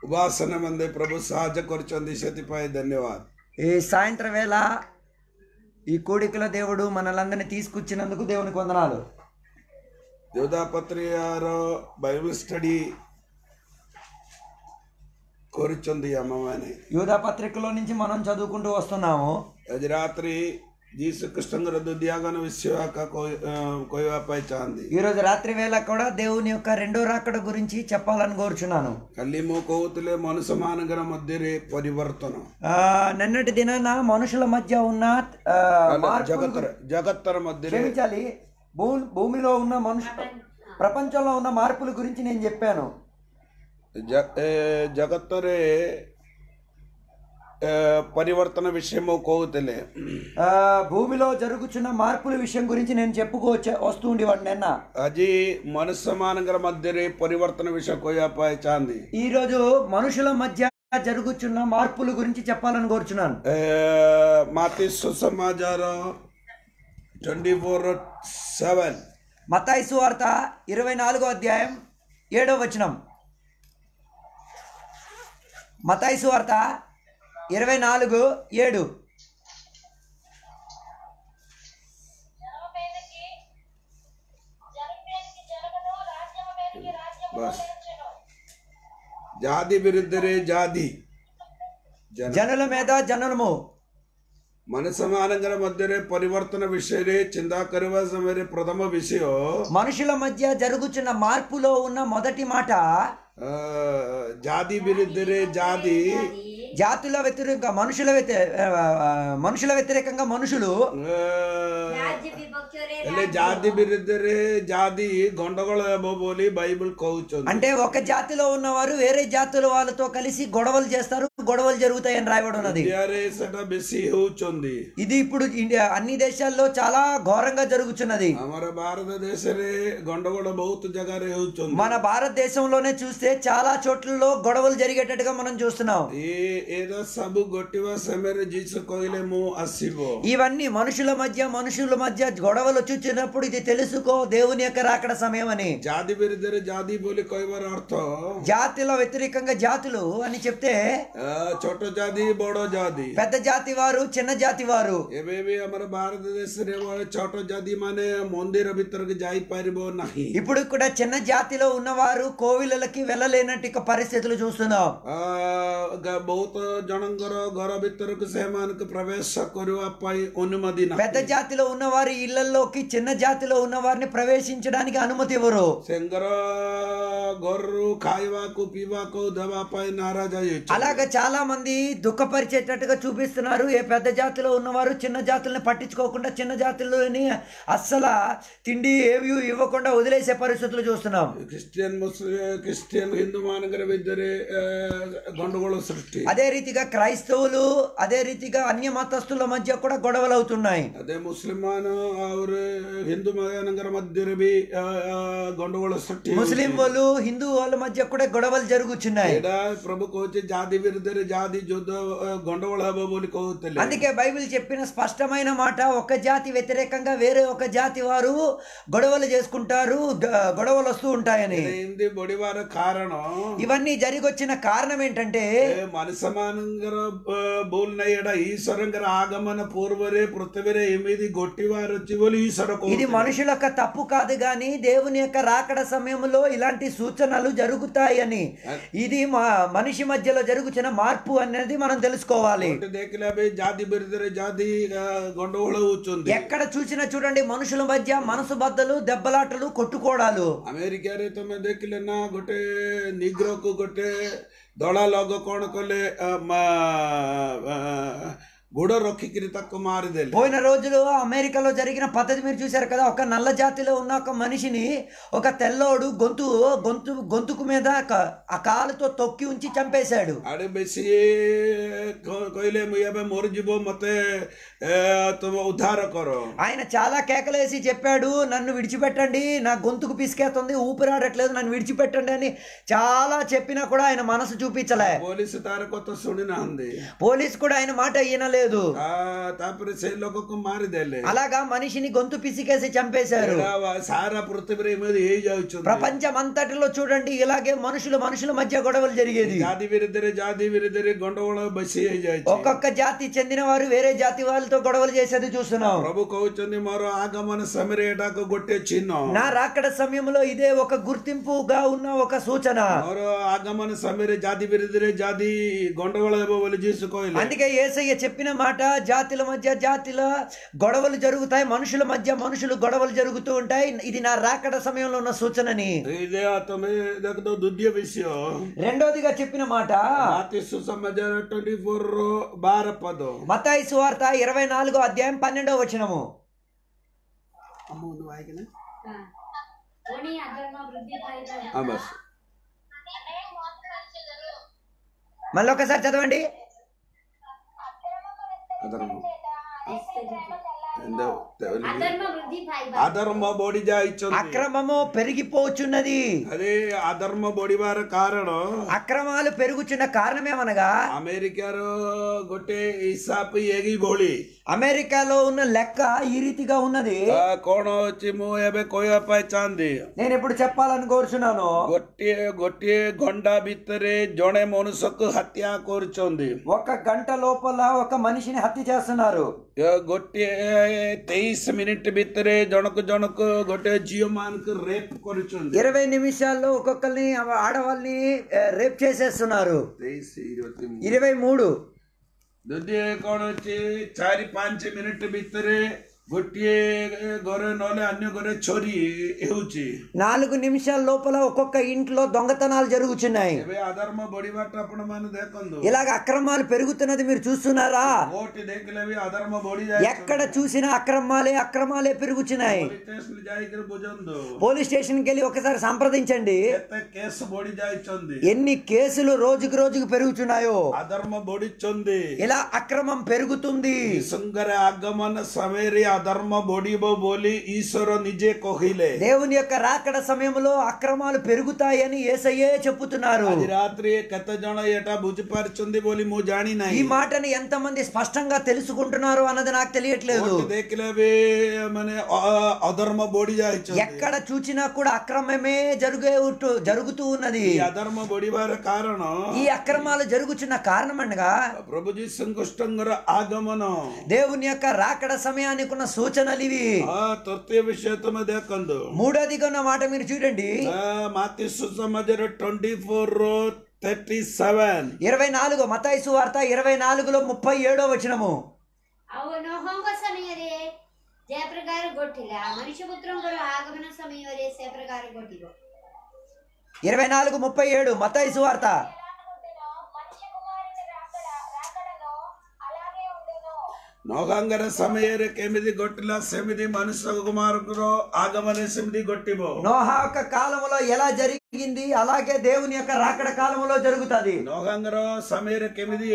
ଉପାସନା ମନ୍ଦେ ପ୍ରଭୁ ସାହାଯ୍ୟ କରିଛନ୍ତି ସେଥିପାଇଁ ଧନ୍ୟବାଦ ఈ సాయంత్రం వేళ ఈ కోడికల దేవుడు మనలందరినీ తీసుకొచ్చినందుకు దేవునికి వందనాలు ଦେବଦାପତ୍ରିୟାର ବାଇବଲ ଷ୍ଟଡି କରୁଛନ୍ତି ଆମମାନେ యూదా పత్రికలో నుంచి మనం చదువుకుంటూ వస్తున్నాము ଆଜି ରାତ୍ରି ଯୀଶୁ କୃଷ୍ଣଙ୍କର ଦୁଦିଆଗନ ବିଷୟ ଏକା କହି- ଅ, କହିବା ପାଇଁ ଚାହାନ୍ତି ఈ రోజు రాత్రి వేళ కూడా దేవుని యొక్క రెండో రాకడ గురించి చెప్పాలని కోరుచున్నాను କାଲି ମୁଁ କହୁଥିଲେ ମନୁଷ୍ୟମାନଙ୍କର ମଧ୍ୟରେ ପରିବର୍ତ୍ତନ ఆ, నిన్నటి దినాన మనుషుల మధ్య ఉన్న ఆ, అలా మార్పులు జగత్తర జగత్తర మధ్యరే క్షమించాలి భూ భూమిలో ఉన్న మనుషు ప్రపంచంలో ఉన్న మార్పుల గురించి నేను చెప్పాను జ- ఏ, జగత్ତରେ ఏ, ପରିବର୍ତ୍ତନ ବିଷୟ ମୁଁ କହୁଥିଲେ ఆ, భూమిలో జరుగుతున్న మార్పుల విషయం గురించి నేను చెప్పుకోవచ్చు వస్తూ ఉండేవాడు నిన్న ଆଜି ମନୁଷ୍ୟମାନଙ୍କର ମଧ୍ୟରେ ପରିବର୍ତ୍ତନ ବିଷୟ କହିବା ପାଇଁ ଚାହାନ୍ତି ఈ రోజు మనుషుల మధ్య జరుగుతున్న మార్పుల గురించి చెప్పాలని కోరుచున్నాను ଏ, ମାତି ସୁସମାଚାର ଟ୍ୱେଣ୍ଟି ଫୋର୍ ସେଭେନ୍ మతాయి సువార్త ఇరవై నాలుగో అధ్యాయం ఏడో వచనం మతాయి సువార్త ఇరవై నాలుగు ఏడు జనం మీదకి జనం మీదకి జరగను రాజ్యం మీదకి రాజ్యము బస్. నిలిచెను. జాతి విరుద్ధరే జాతి జన జనుల మీద జనులము ମନୁଷ୍ୟମାନଙ୍କର ମଧ୍ୟରେ ପରିବର୍ତ୍ତନ ବିଷୟରେ ଚିନ୍ତା କରିବା ସମୟରେ ପ୍ରଥମ ବିଷୟ మనుషుల మధ్య జరుగుతున్న మార్పులో ఉన్న మొదటి మాట ଅ, ଜାତି ବିରୁଦ୍ଧରେ ଜାତି జాతుల వ్యతిరేక మనుషుల వ్యతి ఆ, ఆ, మనుషుల వ్యతిరేకంగా మనుషులు ଅ, ହେଲେ ଜାତି ବିରୁଦ୍ଧରେ ଜାତି ଗଣ୍ଡଗୋଳ ହେବ ବୋଲି ବାଇବଲ କହୁଛନ୍ତି అంటే ఒక జాతిలో ఉన్నవారు వేరే జాతుల వాళ్ళతో కలిసి గొడవలు చేస్తారు గొడవలు జరుగుతాయని రాయబడి ఉన్నది ఇండియాରେ ସେଟା ବେଶୀ ହେଉଛନ୍ତି ఇది ఇప్పుడు ఇండియా అన్ని దేశాల్లో చాలా ఘోరంగా జరుగుతున్నది ଆମର ଭାରତ ଦେଶରେ ଗଣ୍ଡଗୋଳ ବହୁତ ଜାଗାରେ ହେଉଛନ୍ତି మన భారతదేశంలోనే చూస్తే చాలా చోట్లలో గొడవలు జరిగేటట్టుగా మనం చూస్తున్నాం ଏ ଏରା ସବୁ ଗୋଟିବା ସମୟରେ ଯୀଶୁ କହିଲେ ମୁଁ ଆସିବ ఇవన్నీ మనుషుల మధ్య మనుషుల మధ్య గొడవలు చూచినప్పుడు ఇది తెలుసుకో దేవుని యొక్క రాకడ సమయం అని ଜାତି ବିରୁଦ୍ଧରେ ଜାତି ବୋଲି କହିବାର ଅର୍ଥ జాతిల వ్యతిరేకంగా జాతులు అని చెప్తే ଆ, ଛୋଟ ଜାତି ବଡ ଜାତି పెద్ద జాతి వారు చిన్న జాతి వారు ଏବେ ବି ଆମର ଭାରତ ଦେଶରେ ଛୋଟ ଜାତି ମାନେ ମନ୍ଦିର ଭିତରକୁ ଯାଇପାରିବ ନାହିଁ ఇప్పుడు కూడా చిన్న జాతిలో ఉన్నవారు కోవిలకి వెళ్ళలేనట్టు ఇక పరిస్థితులు చూస్తున్నాం ଆ, ଗ- ବହୁତ ଜଣଙ୍କର ଘର ଭିତରକୁ ସେମାନଙ୍କୁ ପ୍ରବେଶ କରିବା ପାଇଁ ଅନୁମତି పెద్ద ନାହିଁ జాతిలో ఉన్నవారి ఇళ్లలోకి చిన్న జాతిలో ఉన్నవారిని ప్రవేశించడానికి అనుమతి ఇవ్వరు ସେଙ୍କର ଘରରୁ ଖାଇବାକୁ ପିଇବାକୁ ଦେବା ପାଇଁ ନାରାଜ ହେଇଛି అలాగ చాలా మంది దుఃఖపరిచేటట్టుగా చూపిస్తున్నారు ఏ పెద్ద జాతిలో ఉన్నవారు చిన్న జాతుల్ని పట్టించుకోకుండా చిన్న జాతుల్లోని అస్సలు తిండి ఏవి ఇవ్వకుండా వదిలేసే పరిస్థితులు చూస్తున్నాం ଖ୍ରୀଷ୍ଟିଆନ ମୁସଲିମ ଖ୍ରୀଷ୍ଟିଆନ ହିନ୍ଦୁ ମାନଙ୍କର ଭିତରେ ଆ, ଗଣ୍ଡଗୋଳ ସୃଷ୍ଟି అదే రీతిగా క్రైస్తవులు అదే రీతిగా అన్య మతస్థుల మధ్య కూడా గొడవలు అవుతున్నాయి అదే ముస్లిం ମାନ और ହିନ୍ଦୁ ମାନଙ୍କର ମଧ୍ୟରେ ବି ଆ, ଆ, ଗଣ୍ଡଗୋଳ ସୃଷ୍ଟି ହେଉଛି। ముస్లిం వాళ్ళు హిందూ వాళ్ళ మధ్య కూడా గొడవలు జరుగుతున్నాయి ଏଇଟା ପ୍ରଭୁ କହୁଛି ଜାତି ବିରୁଦ୍ଧରେ ଜାତି ଯୁଦ୍ଧ ଆ, ଗଣ୍ଡଗୋଳ ହେବ ବୋଲି କହୁଥିଲେ అందుకే బైబిల్ చెప్పిన స్పష్టమైన మాట ఒక జాతి వ్యతిరేకంగా వేరే ఒక జాతి వారు గొడవలు చేసుకుంటారు గ- గొడవలు వస్తూ ఉంటాయని ଏମିତି ବଢିବାର କାରଣ ఇవన్నీ జరిగొచ్చిన కారణం ఏంటంటే ଏ ମଣିଷମାନଙ୍କର ଆ, ଭୁଲ ନାହିଁ ଏଇଟା ଈଶ୍ୱରଙ୍କର ଆଗମନ ପୂର୍ବରେ ପୃଥିବୀରେ ଏମିତି ଗୋଟିବାର ଅଛି ବୋଲି ଈଶ୍ୱର ఇది କହୁଥିଲେ మనుషుల యొక్క తప్పు కాదు గాని దేవుని యొక్క రాకడ సమయంలో ఇలాంటి సూచనలు జరుగుతాయని ఇది మా మనిషి మధ్యలో జరుగుతున్న మార్పు అనేది మనం తెలుసుకోవాలి ଗୋଟେ ଦେଖିଲେ ଏବେ ଜାତି ବିରୁଦ୍ଧରେ ଜାତି ଆ, ଗଣ୍ଡଗୋଳ ହଉଛନ୍ତି ఎక్కడ చూసినా చూడండి మనుషుల మధ్య మనసు బద్దలు దెబ్బలాటలు కొట్టుకోవడాలు ଆମେରିକାରେ ତମେ ଦେଖିଲେ ନା ଗୋଟେ ନିଗ୍ରକୁ ଗୋଟେ ଦଳା ଲଗ କଣ କଲେ ଆ, ମା- ଆ, ଗୋଡ ରଖିକିରି ତାକୁ ମାରିଦେଲେ పోయిన రోజులు అమెరికాలో జరిగిన పద్ధతి మీరు చూశారు కదా ఒక నల్ల జాతిలో ఉన్న ఒక మనిషిని ఒక తెల్లోడు గొంతు గొంతు గొంతుకు మీద క- ఆ కాలుతో తొక్కి ఉంచి చంపేశాడు ଆଡେ ବେଶୀ କ- କହିଲେ ମୁଁ ଏବେ ମରିଯିବ ମତେ ଏ, ତୁମେ ଉଦ୍ଧାର କର ఆయన చాలా కేకలేసి చెప్పాడు నన్ను విడిచిపెట్టండి నా గొంతుకు పిసికేస్తుంది ఊపిరాడట్లేదు నన్ను విడిచిపెట్టండి అని చాలా చెప్పినా కూడా ఆయన మనసు చూపించలే ପୋଲିସ ତାର କଥା ଶୁଣି ନାହାନ୍ତି పోలీస్ కూడా ఆయన మాట ఈయనలేదు లేదు ତା- ତାପରେ ସେ ଲୋକକୁ ମାରିଦେଲେ అలాగా మనిషిని గొంతు పిసికేసి చంపేశారు ଏଇଟା ସାରା ପୃଥିବୀରେ ଏମିତି ହେଇଯାଉଛନ୍ତି ప్రపంచం అంతటిలో చూడండి ఇలాగే మనుషులు మనుషుల మధ్య గొడవలు జరిగేది ଜାତି ବିରୁଦ୍ଧରେ ଜାତି ବିରୁଦ୍ଧରେ ଗଣ୍ଡଗୋଳ ବେଶୀ ହେଇଯାଇଛି ఒక్కొక్క జాతి చెందిన వారు వేరే జాతి వాళ్ళతో గొడవలు చేసేది చూస్తున్నాం ପ୍ରଭୁ କହୁଛନ୍ତି ମୋର ଆଗମନ ସମୟରେ ଏଟାକୁ ଗୋଟେ ଚିହ୍ନ నా రాకడ సమయంలో ఇదే ఒక గుర్తింపుగా ఉన్న ఒక సూచన ମୋର ଆଗମନ ସମୟରେ ଜାତି ବିରୁଦ୍ଧରେ ଜାତି ଗଣ୍ଡଗୋଳ ହେବ ବୋଲି ଯୀଶୁ କହିଲେ అందుకే ఏసయ్య చెప్పిన మాట జాతుల మధ్య జాతిల గొడవలు జరుగుతాయి మనుషుల మధ్య మనుషులు గొడవలు జరుగుతూ ఉంటాయి ఇది నా రాకడ సమయంలో ఉన్న సూచనని ଇଦେ ତମେ ଦେଖ ଦ୍ୱିତୀୟ ବିଷୟ రెండోదిగా చెప్పిన మాట ମାତି ସୁସମାଚାର ଟ୍ୱେଣ୍ଟି ଫୋର ର ବାର ପଦ మతాయి సువార్త ఇరవై నాలుగో అధ్యాయం పన్నెండవ వచనము कोणी अधर्म वृद्धी पाहिजे ହଁ ବସ୍ అనే మోసపరచెదరు మళ్ళీ ఒకసారి చదవండి అక్రమము అధర్మం. విస్తరించేట అనేక ప్రేమ చల్లారి എന്താ अधर्म वृद्धी पाहिजे అధర్మ ବଢି ଯାଇଛନ୍ତି అక్రమము పెరిగిపోచున్నది అదే అధర్మ ବଢିବାର କାରଣ అక్రమాలు పెరుగుచున్న కారణమేమనగా ଆମେରିକାର ଗୋଟେ ହିସାବ ଏଇ ଭଳି అమెరికాలో ఉన్న లెక్క ఈ రీతిగా ఉన్నది ଆ, କଣ ଅଛି ମୁଁ ଏବେ କହିବା ପାଇଁ ଚାହାନ୍ତି నేను ఇప్పుడు చెప్పాలని కోరుచున్నాను ଗୋଟିଏ ଗୋଟିଏ ଘଣ୍ଟା ଭିତରେ ଜଣେ ମନୁଷ୍ୟକୁ ହତ୍ୟା କରୁଛନ୍ତି ఒక గంట లోపల ఒక మనిషిని హత్య చేస్తున్నారు ଏ ଗୋଟିଏ ତେଇଶ ମିନିଟ ଭିତରେ ଜଣକୁ ଜଣକୁ ଗୋଟେ ଝିଅ ମାନଙ୍କୁ ରେପ୍ କରୁଛନ୍ତି ఇరవై నిమిషాల్లో ఒక్కొక్కరిని ఆడవాళ్ళని రేప్ చేసేస్తున్నారు ତେଇଶ ଇରତି ମୂ- ఇరవై మూడు ଦ୍ୱିତୀୟ କଣ ଅଛି ଚାରି ପାଞ୍ଚ ମିନିଟ ଭିତରେ ଗୋଟିଏ ଘରେ ନହେଲେ ଅନ୍ୟ ଘରେ ଚୋରି ହେଉଛି నాలుగు నిమిషాల లోపల ఒక్కొక్క ఇంట్లో దొంగతనాలు జరుగుతున్నాయి ଏବେ ଆଧର୍ମ ବଢିବାଟା ଆପଣ ମାନେ ଦେଖନ୍ତୁ ఇలాగ అక్రమాలు పెరుగుతున్నది మీరు చూస్తున్నారా କୋଉଠି ଦେଖିଲେ ବି అధర్మ ବଢି ఎక్కడ చూసినా అక్రమాలే అక్రమాలే పెరుగుతున్నాయి ଷ୍ଟେସନ ଯାଇକିରି ବୁଝନ୍ତୁ పోలీస్ స్టేషన్కి వెళ్ళి ఒకసారి సంప్రదించండి କେତେ କେସ୍ ବଢି ଯାଇଛନ୍ତି ఎన్ని కేసులు రోజుకు రోజుకు పెరుగుతున్నాయో అధర్మ ବଢିଛନ୍ତି ఇలా అక్రమం పెరుగుతుంది ଯୀଶୁଙ୍କର ଆଗମନ ସମୟରେ ଅଧର୍ମ ବଢିବ ବୋଲି ଈଶ୍ୱର ନିଜେ କହିଲେ దేవుని యొక్క రాకడ సమయంలో అక్రమాలు పెరుగుతాయని ఏసయ్యే చెప్పుతున్నారు ଆଜି ରାତିରେ କେତେ ଜଣ ଏଟା ବୁଝିପାରୁଛନ୍ତି ବୋଲି ମୁଁ ଜାଣି ఈ ନାହିଁ మాటని ఎంతమంది స్పష్టంగా తెలుసుకుంటున్నారు అన్నది నాకు తెలియట్లేదు କୋଉଠି ଦେଖିଲେ ବି ମାନେ ଅ- ଅଧର୍ମ ବଢି ଯାଇଛନ୍ତି ఎక్కడ చూచినా కూడా అక్రమమే జరుగే ఉట్టు- జరుగుతూ ఉన్నది ఈ అధర్మ బొడిବାର కాରଣ ఈ అక్రమాలు జరుగుచున్న కారణం అనగా ପ୍ରଭୁ ଯୀଶୁଙ୍କର ଆଗମନ దేవుని యొక్క రాకడ సమయానికి ఉన్న సూచనలు ఇవి ఆ ତୃତୀୟ విషୟ ତୁମେ ଦେଖନ୍ତୁ మూడోదిగా ఉన్న మాట మీరు చూడండి ମାତି ସୁସମାଜର ଟ୍ୱେଣ୍ଟି ଫୋର థర్టీ సెవెన్ ఇరవై నాలుగు మతాయి సువార్త ఇరవై నాలుగులో ముప్పై ఏడో వచనము ଆଉ ନହଙ୍କ ସମୟରେ ଯେ ପ୍ରକାର ଘଟିଲା ମନୁଷ୍ୟପୁତ୍ରଙ୍କର ଆଗମନ ସମୟରେ ସେ ପ୍ରକାର ଘଟିବ ఇరవై నాలుగు ముప్పై ఏడు మతాయి సువార్త ఎలాగుండెనో మనుష్య కుమారుని రాకడ రాకడలో అలాగే ఉండెను ନଗାଙ୍ଗର ସମୟରେ କେମିତି ଘଟିଲା ସେମିତି ମନୁଷ୍ୟ କୁମାରଙ୍କର ଆଗମନ ସେମିତି ଘଟିବ నోహా యొక్క కాలములో ఎలా జరిగింది అలాగే దేవుని యొక్క రాకడ కాలములో జరుగుతుంది ନଗାଙ୍ଗର ସମୟରେ କେମିତି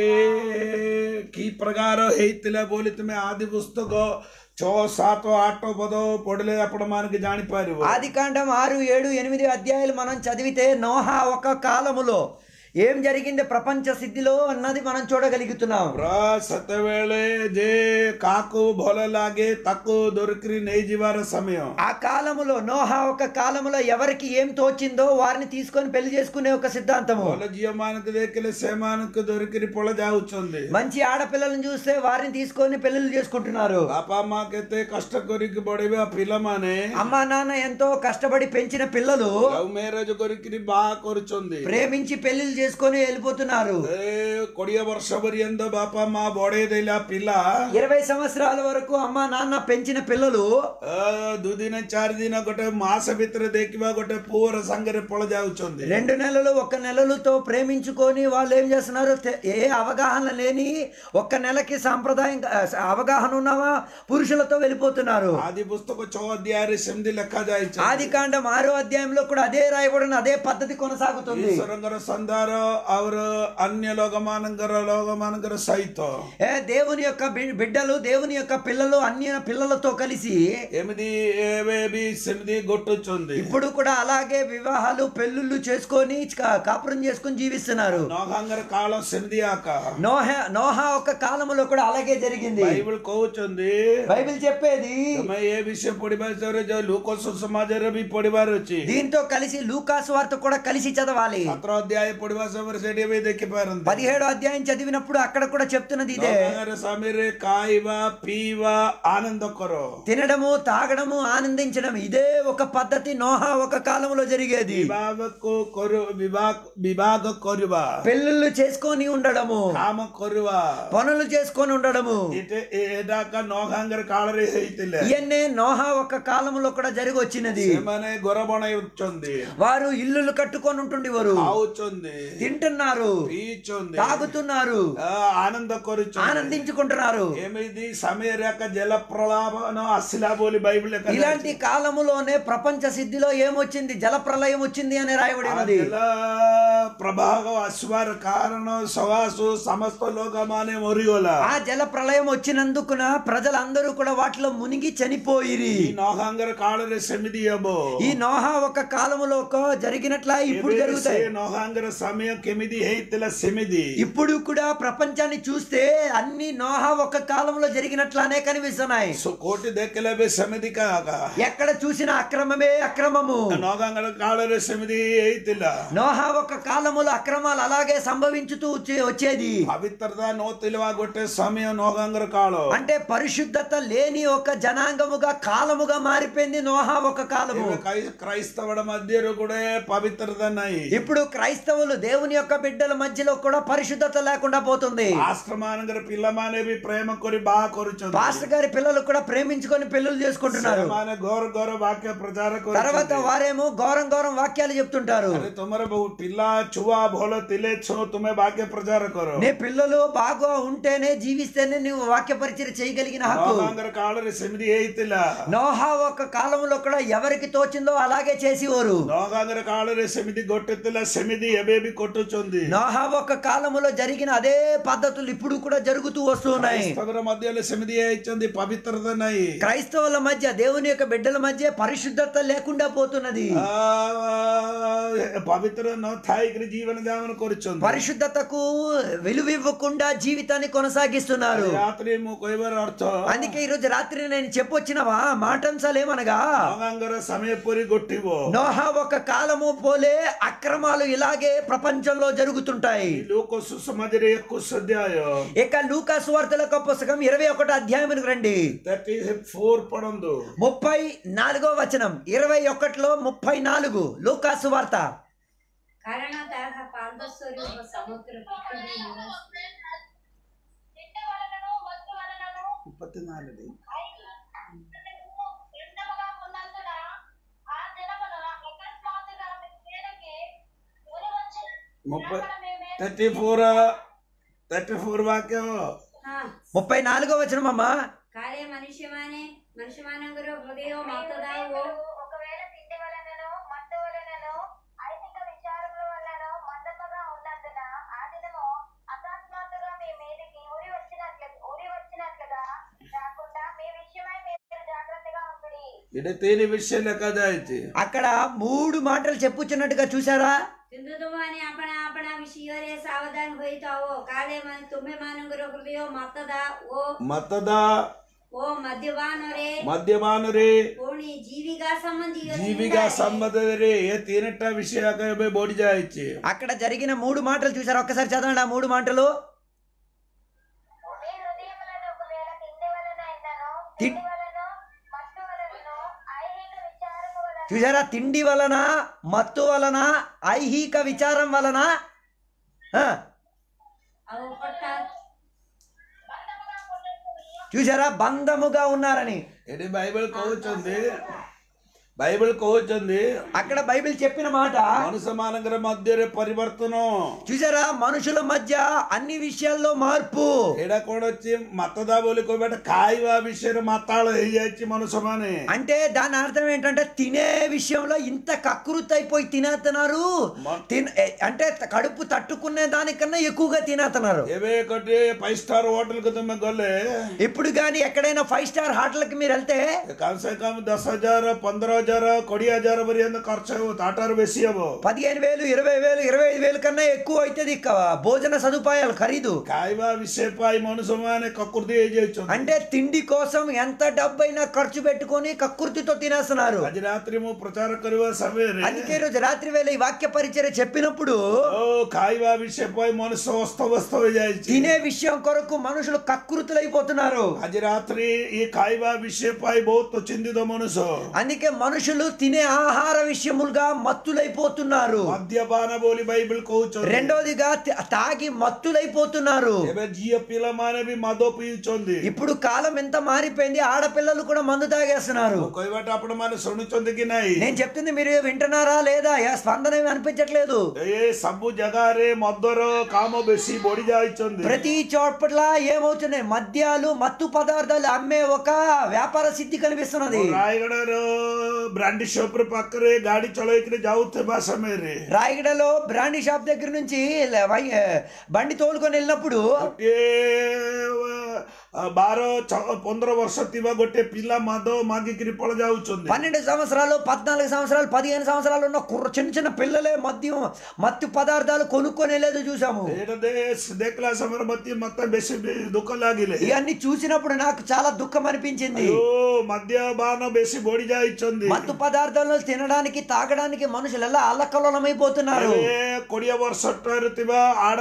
କି ପ୍ରକାର ହେଇଥିଲା ବୋଲି ତୁମେ ଆଦି ପୁସ୍ତକ ଛଅ ସାତ ଆଠ ପଦ ପଢିଲେ ଆପଣ ମାନଙ୍କୁ ଜାଣିପାରିବ ఆది కాండం ఆరు ఏడు ఎనిమిది అధ్యాయులు మనం చదివితే నోహా ఒక కాలములో ఏం జరిగింది ప్రపంచ సిద్ధిలో అన్నది మనం చూడగలుగుతున్నాం ପ୍ରାୟ ସେତେବେଳେ ଯେ କାହାକୁ ଭଲ ଲାଗେ ତାକୁ ଦୋରକିରି ନେଇଯିବାର ସମୟ ఆ కాలములో నోహా ఒక కాలములో ఎవరికి ఏం తోచిందో వారిని తీసుకొని పెళ్లి చేసుకునే ఒక సిద్ధాంతము ଭଲ ଝିଅ ମାନଙ୍କୁ ଦେଖିଲେ ସେମାନଙ୍କୁ ଧରିକିରି ପଳ ଯାଉଛନ୍ତି మంచి ఆడపిల్లలను చూస్తే వారిని తీసుకొని పెళ్లిళ్ళు చేసుకుంటున్నారు ବାପା ମା କେତେ କଷ୍ଟ କରିକି ବଢେଇବା ପିଲାମାନେ అమ్మా నాన్న ఎంతో కష్టపడి పెంచిన పిల్లలు ଲଭ୍ ମ୍ୟାରେଜ କରିକିରି ବାହା କରୁଛନ୍ତି ప్రేమించి పెళ్లిళ్ళు చేసుకొని వెళ్ళిపోతున్నారు ଏ କୋଡିଏ ବର୍ଷ ପର୍ଯ୍ୟନ୍ତ ବାପା ମା ବଢେଇ ଦେଲା ପିଲା ఇరవై సంవత్సరాల వరకు అమ్మా నాన్న పెంచిన పిల్లలు ଅ, ଦୁଇ ଦିନ ଚାରି ଦିନ ଗୋଟେ ମାସ ଭିତରେ ଦେଖିବା ଗୋଟେ ପୁଅର ସାଙ୍ଗରେ ପଳ ଯାଉଛନ୍ତି రెండు నెలలు ఒక నెలలతో ప్రేమించుకొని వాళ్ళు ఏం చేస్తున్నారు తె- ఏ అవగాహన లేని ఒక్క నెలకి సాంప్రదాయం ఆ, అవగాహన ఉన్నవా పురుషులతో వెళ్ళిపోతున్నారు ଆଦି ପୁସ୍ତକ ଛଅ ଅଧ୍ୟାୟରେ ସେମିତି ଲେଖା ଯାଇଛି ఆది కాండం ఆరో అధ్యాయంలో కూడా అదే రాయబడిన అదే పద్ధతి కొనసాగుతుంది ଈଶ୍ୱରଙ୍କର ସନ୍ଧ୍ୟାର ପରିବାର ଆଉର ଅନ୍ୟ ଲୋକମାନଙ୍କର ଲୋକମାନଙ୍କର ସହିତ ఏ దేవుని యొక్క బి- బిడ్డలు దేవుని యొక్క పిల్లలు అన్య పిల్లలతో కలిసి ଏମିତି ଏବେ ବି ସେମିତି ଗୋଟୁଛନ୍ତି ఇప్పుడు కూడా అలాగే వివాహాలు పెళ్ళిళ్ళు చేసుకొని కా- కాపురం చేసుకొని జీవిస్తున్నారు ନଗାଙ୍ଗର କାଳ ସେମିତି ଆକା నోహ నోహ ఒక కాలములో కూడా అలాగే జరిగింది ବାଇବଲ କହୁଛନ୍ତି బైబిల్ చెప్పేది ତମେ ଏ ବିଷୟ ପଢିବା ହିସାବରେ ଯୋଉ ଲୋକ ସମାଜରେ ବି ପଢିବାର ଅଛି దీంతో కలిసి లూకాసు వార్త కూడా కలిసి చదవాలి ସତର ଅଧ୍ୟାୟ ପଢିବା ସମୟରେ ସେଠି ବି ଦେଖିପାରନ୍ତି పదిహేడో అధ్యాయం చదివినప్పుడు అక్కడ కూడా చెప్తున్నది ఇదే ନଗାଙ୍ଗର ସ୍ୱାମୀରେ ଖାଇବା ପିଇବା ଆନନ୍ଦ କର తినడము తాగడము ఆనందించడం ఇదే ఒక పద్ధతి నోహ ఒక కాలంలో జరిగేది ବିବାହକୁ କରୁ ବିବାହ ବିବାହ କରିବା పెళ్ళిళ్ళు చేసుకొని ఉండడము କାମ କରିବା పనులు చేసుకొని ఉండడము ଏଟେ ଏଟା ଏକା ନଗାଙ୍ଗର କାଳରେ ହେଇଥିଲେ ఇవన్నీ నోహ ఒక కాలంలో కూడా జరిగి వచ్చినది ସେମାନେ ଘର ବନେଇଛନ୍ତି వారు ఇల్లులు కట్టుకొని ఉంటుండేవారు ଖାଉଛନ୍ତି తింటున్నారు ପିଇଛନ୍ତି తాగుతున్నారు ଆ, ଆନନ୍ଦ କରୁଛନ୍ତି ఆనందించుకుంటున్నారు ଏମିତି ସମୟରେ ଏକା ଜଳ ପ୍ରଳାପନ ଆସିଲା ବୋଲି ବାଇବଲ ఇలాంటి కాలములోనే ప్రపంచ సిద్ధిలో ఏమొచ్చింది జల ప్రళయం వచ్చింది అని రాయబడి ఉన్నది ଜଳ ପ୍ରବାହ ଆସିବାର କାରଣ ସକାଶୁ ସମସ୍ତ ଲୋକମାନେ ମରିଗଲା ఆ జల ప్రళయం వచ్చినందుకున ప్రజలందరూ కూడా వాటిలో మునిగి చనిపోయిరి ఈ నోహాంగర కాଳରେ ସେମିତି ହବ ఈ నోహ ఒక కాలములో ఒక జరిగినట్లా ఇప్పుడు ଏବେ జరుగుతాయి ସେ ନୋହାଙ୍ଗର ସମୟ କେମିତି ହେଇଥିଲା ସେମିତି ఇప్పుడు కూడా ప్రపంచాన్ని చూస్తే అన్ని నోహ ఒక కాలంలో జరిగినట్లానే కనిపిస్తున్నాయి సో కోటి ଦେଖିଲେ ବି ସେମିତି କାକା ఎక్కడ చూసిన అక్రమమే అక్రమము ନୋଗାଙ୍ଗର କାଳରେ ସେମିତି ହେଇଥିଲା నోహ ఒక కాలములో అక్రమాలు అలాగే సంభవించుతూ వచ్చే- వచ్చేది పవిత్రత నోతిలువా గొట్టే సమయం నోగాంగర కాలం అంటే పరిశుద్ధత లేని ఒక జనాంగముగా కాలముగా మారిపోయింది నోహ ఒక కాలము ଏବେ క్రై- క్రైస్తవుల మధ్యలో కూడా పవిత్రత ନାହିଁ ఇప్పుడు క్రైస్తవులు దేవుని యొక్క బిడ్డల మధ్యలో కూడా పరిశుద్ధత లేకుండా పోతుంది ఆశ్రమానంగర పిల్లమానే ବି ప్రేమ କରି ବାହା କରୁଛନ୍ତି పాస్టర్ గారి పిల్లలు కూడా ప్రేమించుకొని పెళ్లిళ్ళు చేసుకుంటున్నారు ସେମାନେ ଘର ଘର ବାକ୍ୟ ପ୍ରଚାର తర్వాత କରୁଛନ୍ତି వారేమో ఘోరం ఘోరం వాక్యాలు చెప్తుంటారు ଆରେ ତମର ବହୁ- ପିଲା ଛୁଆ ଭଲ ଥିଲେ ଛୁଆ ତୁମେ ବାକ୍ୟ ପ୍ରଚାର କର నీ పిల్లలు బాగా ఉంటేనే జీవిస్తేనే నువ్వు వాక్య పరిచయం చేయగలిగిన హక్కు ନୋଗାଙ୍ଗର కాଳରେ ସେମିତି ହେଇଥିଲା నోహా ఒక కాలంలో కూడా ఎవరికి తోచిందో అలాగే చేసేవారు ନୋଗାଙ୍ଗର కాଳରେ ସେମିତି ଘଟୁଥିଲା ସେମିତି ଏବେ ବି ଘଟୁଛନ୍ତି నోహా ఒక కాలములో జరిగిన అదే పద్ధతులు ఇప్పుడు కూడా జరుగుతూ వస్తున్నాయి କ୍రైସ୍ତବର ମଧ୍ୟରେ ସେମିତି ହେଇଛନ୍ତି ପବିତ୍ରତା ନାହିଁ క్రైస్తవుల మధ్య దేవుని యొక్క బిడ్డల మధ్య పరిశుద్ధత లేకుండా పోతున్నది ଆ, ପବିତ୍ର ନ ଥାଇକିରି ଜୀବନ ଯାପନ କରୁଛନ୍ତି పరిశుద్ధతకు విలువివ్వకుండా జీవితాన్ని కొనసాగిస్తున్నారు ରାତ୍ରି ମୁଁ କହିବାର ଅର୍ଥ అందుకే ఈ రోజు రాత్రి నేను చెప్పొచ్చినవా మాటంశాలు ఏమనగా ନଗାଙ୍ଗର ସମୟ ପରି ଗୋଟିବ నోహా ఒక కాలము పోలే అక్రమాలు ఇలాగే ప్రపంచంలో జరుగుతుంటాయి ఈ ଲୋକ ସୁସମାଜରେ ଏକୋଇଶ ଅଧ୍ୟାୟ ఇక లూకా సువార్తల యొక్క పుస్తకం ఇరవై ఒకటో అధ్యాయమునికి రండి థర్టీ ఫోర్ పడందు ముప్పై నాలుగో వచనం ఇరవై ఒకటిలో ముప్పై నాలుగు లూకా సువార్త ಕಾರಣ ತಹ ಪಾಲ್ದಸ್ವರೂಪ ಸಮುದ್ರ ಪೃಥ್ವಿ ನಿವಾಸ తింట వలనను వస్తు వలనను ఇప్పత్నాలుగు రెండవగా ఉన్నందున ఆ దినమున అకస్మాత్తుగా మీ మీదకి ఉరి వచ్చి ముప్పై అక్కడ మీ మీద థర్టీ ఫోర్ థర్టీ ఫోర్ వాక్యం ಹಾ ముప్పై నాలుగో వచనం అమ్మా ಕಾಳೆ ಮನುಷ್ಯಮಾನೆ ಮನುಷ್ಯಮಾನಂಗರ ಹೃದಯ ಮಾತದಾವು ఒకవేళ తిండి వలనను మట్టు వలనను ఐహిక విచారముల వలనను మందముగా ఉన్నందున ఆ దినము అకస్మాత్తుగా మీ మీదకి ఉరి వచ్చినట్లు ఉరి వచ్చినట్లుగా కాకుండా మీ విషయమై మీరు జాగ్రత్తగా ఉంటుంది ఇది తీని విషయం ಲೆಕ್ಕದಾಯ್ತು అక్కడ మూడు మాటలు చెప్పుచున్నట్టుగా చూసారా ತಿಂದುದುವಾನೆ ಅಪಣ ಅಪಣ ವಿಷಯವರೇ ಸಾವಧಾನ ಹೋಯ್ತಾವೋ ಕಾಳೆ ಮನ ತುಂಬೆ ಮಾನಂಗರ ಹೃದಯ ಮಾತದ ಓ ಮತದ ಓ ಮದ್ಯಪಾನರೇ ಮದ್ಯಪಾನರೇ ಕೋಣಿ ಜೀವಿಗಾ ಸಂಬಂಧಿ ಜೀವಿಗ ಸಂಬಂಧರೇ ఏ తినట విషయ బోడి జాయిచ్చి అక్కడ జరిగిన మూడు మాటలు చూసారా ఒక్కసారి చదవండి ఆ మూడు మాటలు మీ హృదయములను ఒకవేళ తిండి వలన అయినను తి- తిండి వలన మట్టు వలనను ఐహిక విచారము వలన చూసారా తిండి వలన మత్తు వలన ఐహిక విచారం వలన ఆ, ಅವು ಕೊಟ್ಟ బంధముగా ఉన్నట్లు చూసారా బంధముగా ఉన్నారని ଏଠି ବାଇବଲ କହୁଛନ୍ତି బైబిల్ కହୁଛନ୍ତି అక్కడ బైబిల్ చెప్పిన మాట మనుష ମାନଙ୍କର ମଧ୍ୟରେ ପରିବର୍ତ୍ତନ చూసారా మనుషుల మధ్య అన్ని విషయాల్లో మార్పు ଏଇଟା କଣ ଅଛି ମାତଦା ବୋଲି କହିବାଟା ଖାଇବା ବିଷୟରେ ମାତାଳ ହେଇଯାଇଛି ମନୁଷ୍ୟମାନେ అంటే దాని అర్థం ఏంటంటే తినే విషయంలో ఇంత కకృతి అయిపోయి తినేస్తున్నారు తిన ఏ- అంటే కడుపు తట్టుకునే దానికన్నా ఎక్కువగా తినేస్తున్నారు ଏବେ ଗୋଟେ ଫାଇଭ ଷ୍ଟାର ହୋଟେଲକୁ ତମେ ଗଲେ ఇప్పుడు కానీ ఎక్కడైనా ఫైవ్ స్టార్ హోటల్కి మీరు వెళ్తే କମ ସେ କମ ଦଶ ହଜାର ପନ୍ଦର ହଜାର କୋଡିଏ ହଜାର ପର୍ଯ୍ୟନ୍ତ ଖର୍ଚ୍ଚ ହେବ ତାଠାରୁ ବେଶୀ ହବ పదిహేను వేలు ఇరవై వేలు ఇరవై ఐదు వేలు కన్నా ఎక్కువ అవుతుంది ఇక భోజన సదుపాయాలు ఖరీదు ଖାଇବା ବିଷୟ ପାଇଁ ମନୁଷ୍ୟମାନେ କକୃତି ହେଇଯାଉଛନ୍ତି అంటే తిండి కోసం ఎంత డబ్బైనా ఖర్చు పెట్టుకొని కకృతితో తినేస్తున్నారు ଆଜି ରାତ୍ରି ମୁଁ ପ୍ରଚାର କରିବା ସମୟରେ అందుకే ఈ రోజు రాత్రి వేళ ఈ వాక్య పరిచయం చెప్పినప్పుడు ଓ ଖାଇବା ବିଷୟ ପାଇଁ ମନୁଷ୍ୟ ଅସ୍ତବ୍ୟସ୍ତ ହେଇଯାଇଛି తినే విషయం కొరకు మనుషులు కకృతులైపోతున్నారు ଆଜି ରାତ୍ରି ఈ ଖାଇବା ବିଷୟ ପାଇଁ ବହୁତ ଚିନ୍ତିତ ମନୁଷ୍ୟ అందుకే మనుషులు తినే ఆహార విషయములుగా మత్తులైపోతున్నారు ମଦ୍ୟପାନ ବୋଲି ବାଇବେଲ କହୁଛନ୍ତି రెండోదిగా తి- తాగి మత్తులైపోతున్నారు ଏବେ ଝିଅ ପିଲାମାନେ ବି ମଦ ପିଉଛନ୍ତି ఇప్పుడు కాలం ఎంత మారిపోయింది ఆడపిల్లలు కూడా మందు తాగేస్తున్నారు ମୁଁ କହିବାଟା ଆପଣ ମାନେ ଶୁଣୁଛନ୍ତି କି ନାହିଁ నేను చెప్తుంది మీరు వింటున్నారా లేదా యా స్పందన ఏమీ అనిపించట్లేదు ଏ ସବୁ ଜାଗାରେ ମଦର କାମ ବେଶୀ ବଢି ଯାଇଛନ୍ତି ప్రతి చోట్ల ఏమవుతున్నాయి మద్యాలు మత్తు పదార్థాలు అమ్మే ఒక వ్యాపార సిద్ధి కనిపిస్తున్నది ରାୟଗଡ଼ାର ବ୍ରାଣ୍ଡି ସପର ପାଖରେ ଗାଡି ଚଳେଇକିରି ଯାଉଥିବା ସମୟରେ రాయగడలో బ్రాండీ షాప్ దగ్గర నుంచి ల- వై- బండి తోలుకొని వెళ్ళినప్పుడు ଗୋଟିଏ ଅ, ବାର ଛଅ ପନ୍ଦର ବର୍ଷ ଥିବା ଗୋଟେ ପିଲା ମଦ ମାଗିକିରି ପଳ ଯାଉଛନ୍ତି పన్నెండు సంవత్సరాలు పద్నాలుగు సంవత్సరాలు పదిహేను సంవత్సరాలు ఉన్న కుర్ర చిన్న చిన్న పిల్లలే మద్యం మత్తు పదార్థాలు కొనుక్కొని వెళ్ళేది చూసాము ଏଇଟା ଦେ- ଦେଖିଲା ସମୟରେ ମତେ ମତେ ବେଶୀ ବି- ଦୁଃଖ ଲାଗିଲେ ఇవన్నీ చూసినప్పుడు నాకు చాలా దుఃఖం అనిపించింది ଓ మద్యపాନ ବେଶୀ ବଢି ଯାଇଛନ୍ତି మత్తు పదార్థాలను తినడానికి తాగడానికి మనుషులు ఎలా అల్లకల్లోలమైపోతున్నారు ଏବେ କୋଡିଏ ବର୍ଷ ଠାରୁ ଥିବା ଆଡ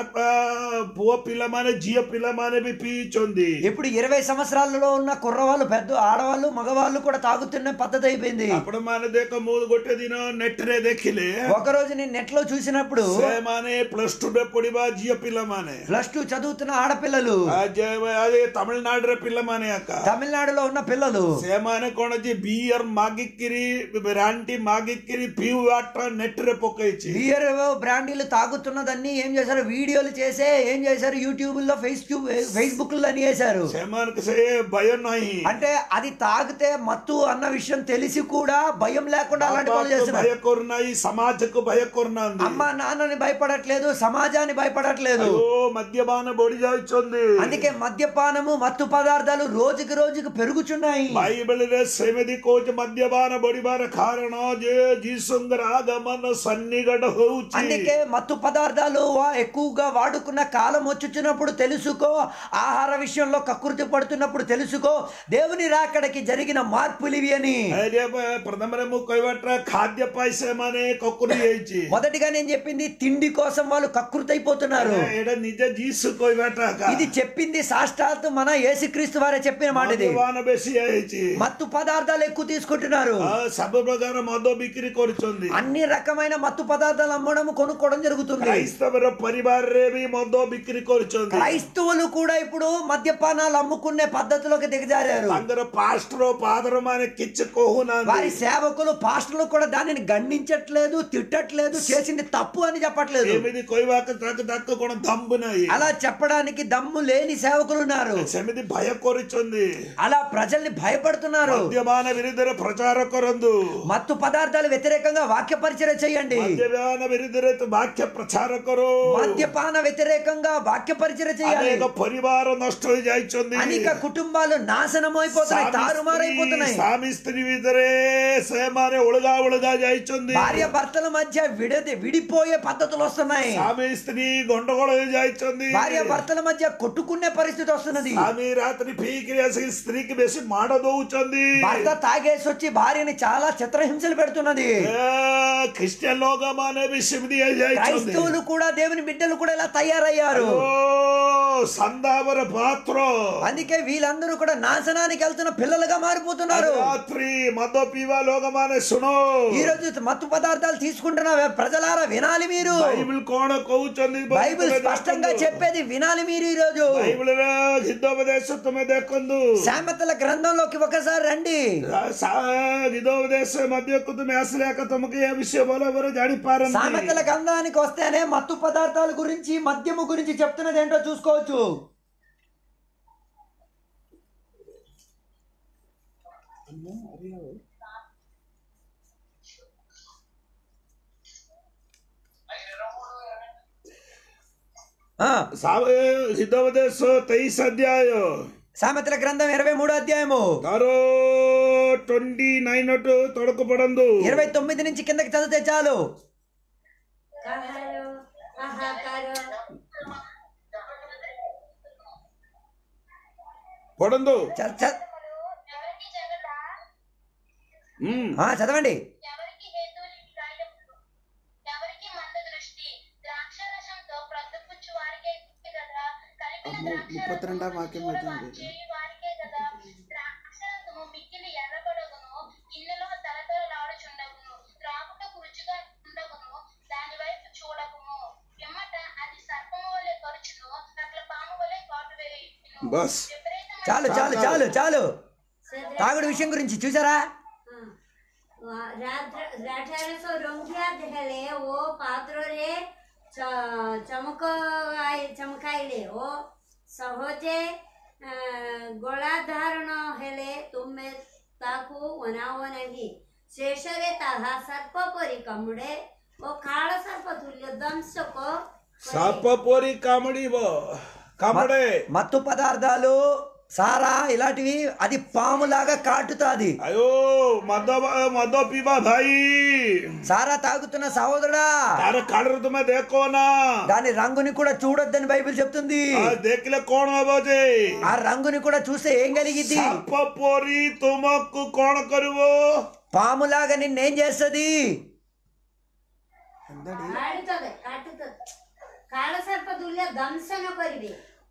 ପୁଅ ପିଲାମାନେ ଝିଅ ପିଲାମାନେ ବି ପିଇଛନ୍ତି ఇప్పుడు ఇరవై సంవత్సరాలలో ఉన్న కుర్రవాళ్ళు పెద్ద ఆడవాళ్ళు మగవాళ్ళు కూడా తాగుతున్న పద్ధతి అయిపోయింది ଆପଣ ମାନେ ଦେଖ ମୁଁ ଗୋଟେ ଦିନ ନେଟ ରେ ଦେଖିଲେ ఒక రోజు నేను నెట్ లో చూసినప్పుడు ସେମାନେ ପ୍ଲସ ଟୁ ରେ ପଢିବା ଝିଅ ପିଲାମାନେ ప్లస్ టూ చదువుతున్న ఆడపిల్లలు ଆ ଯେ- ଆଜି ତାମିଲନାଡୁରେ ପିଲାମାନେ ଆକା తమిళనాడులో ఉన్న పిల్లలు ସେମାନେ କଣ ଯେ ବିୟର ମାଗିକିରି ରାଣ୍ଟି ମାଗିକିରି ପିଉବାଟା ନେଟ ରେ ପକେଇଛି బియర్ బ్రాండీలు తాగుతున్నదన్నీ ఏం చేశారు వీడియోలు చేసే ఏం చేశారు యూట్యూబ్ లో ఫేస్బుక్ ఫేస్బుక్ లో అని చేశారు ସେମାନଙ୍କୁ ସେ భయం ନାହିଁ అంటే అది తాగితే మత్తు అన్న విషయం తెలిసి కూడా భయం లేకుండా అలాంటి పనులు ବାପାକୁ చేస్తున్నారు ଭୟ କରୁନାହିଁ సమాజକୁ భయ କରୁନାହାନ୍ତି అమ్మ నాన్నని భయపడట్లేదు సమాజాన్ని భయపడట్లేదు ଓ మద్యపాନ ବଢି ଯାଉଛନ୍ତି అందుకే మద్యపానము మత్తు పదార్థాలు రోజుకి రోజుకి పెరుగుచున్నాయి ବାଇବେଲରେ ସେମିତି କହୁଛି మద్యపాନ ବଢିବାର କାରଣ ଯେ ଯୀଶୁଙ୍କର ଆଗମନ ସନ୍ନିକଟ ହଉଛି అందుకే మత్తు పదార్థాలు వా- ఎక్కువగా వాడుకున్న కాలం వచ్చుచున్నప్పుడు తెలుసుకో ఆహార విషయంలో కకృతి పడుతున్నప్పుడు తెలుసుకో దేవుని రాకడకి జరిగిన మార్పులు ఇవి అని ଆରେ ପ୍ରଥମରେ ମୁଁ କହିବାଟା ଖାଦ୍ୟ ପାଇଁ ସେମାନେ କକୁରି ହେଇଛି మొదటిగా నేను చెప్పింది తిండి కోసం వాళ్ళు కకృతి అయిపోతున్నారు ଏଇଟା ନିଜେ ଯୀଶୁ କହିବାଟା ଏକା। ఇది చెప్పింది సాష్టాత్ మన యేసుక్రీస్తు వారే చెప్పిన మాట ఇది ମଦ୍ୟପାନ ବେଶୀ ହେଇଛି మత్తు పదార్థాలు ఎక్కువ తీసుకుంటున్నారు ଆଉ ସବୁ ପ୍ରକାର మଦ ବିକ୍ରି କରୁଛନ୍ତି అన్ని రకమైన మత్తు పదార్థాలు అమ్మడం కొనుక్కోవడం జరుగుతుంది କ୍ରାଇସ୍ତବର ପରିବାରରେ ବି ମଦ ବିକ୍ରି କରୁଛନ୍ତି క్రైస్తవులు కూడా ఇప్పుడు మద్యపానాలు అమ్ముకునే పద్ధతిలోకి దిగజారారు ତାଙ୍କର ପାଷ୍ଟର ପାଦର ମାନେ କିଛି କହୁନାହାନ୍ତି వారి సేవకులు పాస్టర్లు కూడా దానిని గండించట్లేదు తిట్టట్లేదు చేసింది తప్పు అని చెప్పట్లేదు ଏମିତି କହିବାକୁ ତାକୁ ତାକୁ କଣ ଦମ୍ବୁ ନାହିଁ అలా చెప్పడానికి దమ్ము లేని సేవకులు ఉన్నారు ସେମିତି ଭୟ କରୁଛନ୍ତି అలా ప్రజల్ని భయపడుతున్నారు ମଦ୍ୟପାନ ବିରୁଦ୍ଧରେ ପ୍ରଚାର କରନ୍ତୁ మత్తు పదార్థాలు వ్యతిరేకంగా వాక్య పరిచయం చేయండి ମଦ୍ୟପାନ ବିରୁଦ୍ଧରେ ତୁ ବାକ୍ୟ ପ୍ରଚାର କର మద్యపాన వ్యతిరేకంగా వాక్య పరిచయం చేయాలి ଅନେକ ପରିବାର ନଷ୍ଟ ହେଇଯାଇଛନ୍ତି అనేక కుటుంబాలు నాశనం అయిపోతున్నాయి తారుమారైపోతున్నాయి ସ୍ୱାମୀ ସ୍ତ୍ରୀ ଭିତରେ ସେମାନେ ఒଳగా ఒଳగా ଯାଇଛନ୍ତି భార్య భర్తల మధ్య విడది విడిపోయే పద్ధతులు వస్తున్నాయి ସ୍ୱାମୀ ସ୍ତ୍ରୀ ଗଣ୍ଡଗୋଳ ହେଇଯାଇଛନ୍ତି భార్య భర్తల మధ్య కొట్టుకునే పరిస్థితి వస్తున్నది ସ୍ୱାମୀ ରାତ୍ରି ପିଇକିରି ଆସିକି ସ୍ତ୍ରୀକି ବେଶୀ ମାଡ଼ ଦଉଛନ୍ତି భర్త తాగేసి వచ్చి భార్యని చాలా చిత్రహింసలు పెడుతున్నది ଖ୍ରୀଷ୍ଟିଆନ ଲୋକମାନେ ବି ସେମିତି ହେଇଯାଇଛନ୍ତି క్రైస్తవులు కూడా దేవుని బిడ్డలు కూడా ఇలా తయారయ్యారు ଓ ସନ୍ଦାବର ପାତ୍ର అందుకే వీళ్ళందరూ కూడా నాశనానికి వెళ్తున్న పిల్లలుగా మారిపోతున్నారు ରାତ୍ରି ମଦ ପିଇବା ଲୋକମାନେ ଶୁଣ ఈ రోజు మత్తు పదార్థాలు తీసుకుంటున్న ప్రజలారా వినాలి మీరు ବାଇବଲ କଣ କହୁଛନ୍ତି బైబిల్ స్పష్టంగా చెప్పేది వినాలి మీరు ఈ రోజు ବାଇବଲର ଗୀତୋପଦେଶ ତୁମେ ଦେଖନ୍ତୁ సామెతల గ్రంథంలోకి ఒకసారి రండి ଗୀତୋପଦେଶ ମଧ୍ୟକୁ ତୁମେ ଆସିଲେ ଏକା ତମକୁ ଏ ବିଷୟ ଭଲ ଭାବରେ ଜାଣିପାରନ୍ତି సామెతల గ్రంథానికి వస్తేనే మత్తు పదార్థాల గురించి మద్యము గురించి చెప్తున్నది ఏంటో చూసుకోవచ్చు ఆ, ଗୀତୋପଦେଶ ତେଇଶ ଅଧ୍ୟାୟ సామెతల గ్రంథం ఇరవై మూడో అధ్యాయము ତାର ଟ୍ୱେଣ୍ଟି ନାଇନ୍ ଅଟୁ ତଳକୁ ପଢନ୍ତୁ ఇరవై తొమ్మిది నుంచి కిందకి చదివితే చాలు କାହାର ହାହାକାର ପଢନ୍ତୁ చ- చ- ఎవరికి జగట ହୁଁ ఆ, చదవండి ఎవరికి హేతువులు రాయడము ఎవరికి మంద దృష్టి ద్రాక్షరసంతో ప్రతిపుచ్చు వారికే కదా కలిపిన ముప్పత్రెండా వాక్యం ద్రాక్షరసము అవుతుంది. చేయి వారికే కదా ద్రాక్షరసము మిక్కిలి ఎర్రబడగును గిన్నెలో తలతలలాడుచుండగును త్రాగుటకు రుచిగా ఉండగును దాని వైపు చూడకుము పిమ్మట అది సర్పము వలె కరుచును అట్ల పాము వలె కాటు వేయును బస్ విపరీతమైన చాలు చాలు చాలు చాలు ସଦା తాగుడు విషయం గురించి చూసారా ରାଠାରସ ରଙ୍ଗିଆ ହେଲେ ଓ ପାତ୍ରରେ ଚ- ଚମକ ଚମକାଇଲେ ଓ ସହଜେ ଆ, ଗଳା ଧାରଣ ହେଲେ ତୁମେ ତାକୁ ଅନାଅ ନାହିଁ ଶେଷରେ ତାହା ସର୍ପ ପରି କାମୁଡ଼େ ଓ କାଳ ସର୍ପ ତୁଲ୍ୟ ଦଂଶକ କରେ। ସାପ ପରି କାମୁଡିବ କାମୁଡେ మత్తు పదార్థాలు సారా ఇలాంటివి అది పాములాగా కాటుతాది అయ్యో మଦ ମଦ ପିଇବା ଭାଇ సారా తాగుతున్న సహోదరుడా ତାର କାଳରେ ତୁମେ ଦେଖ ନା దాని రంగుని కూడా చూడొద్దని బైబిల్ చెప్తుంది ଆଉ ଦେଖିଲେ କଣ ହବ ଯେ ఆ రంగుని కూడా చూస్తే ఏం కలిగిద్ది ସାପ ପରି ତୁମକୁ କଣ କରିବ పాములాగా నిన్నేం చేస్తుంది କାଟୁತ್ತದೆ କାଟୁತ್ತದೆ କାଳ ସର୍ପ ତୁଲ୍ୟ ଦଂଶନ କରିବେ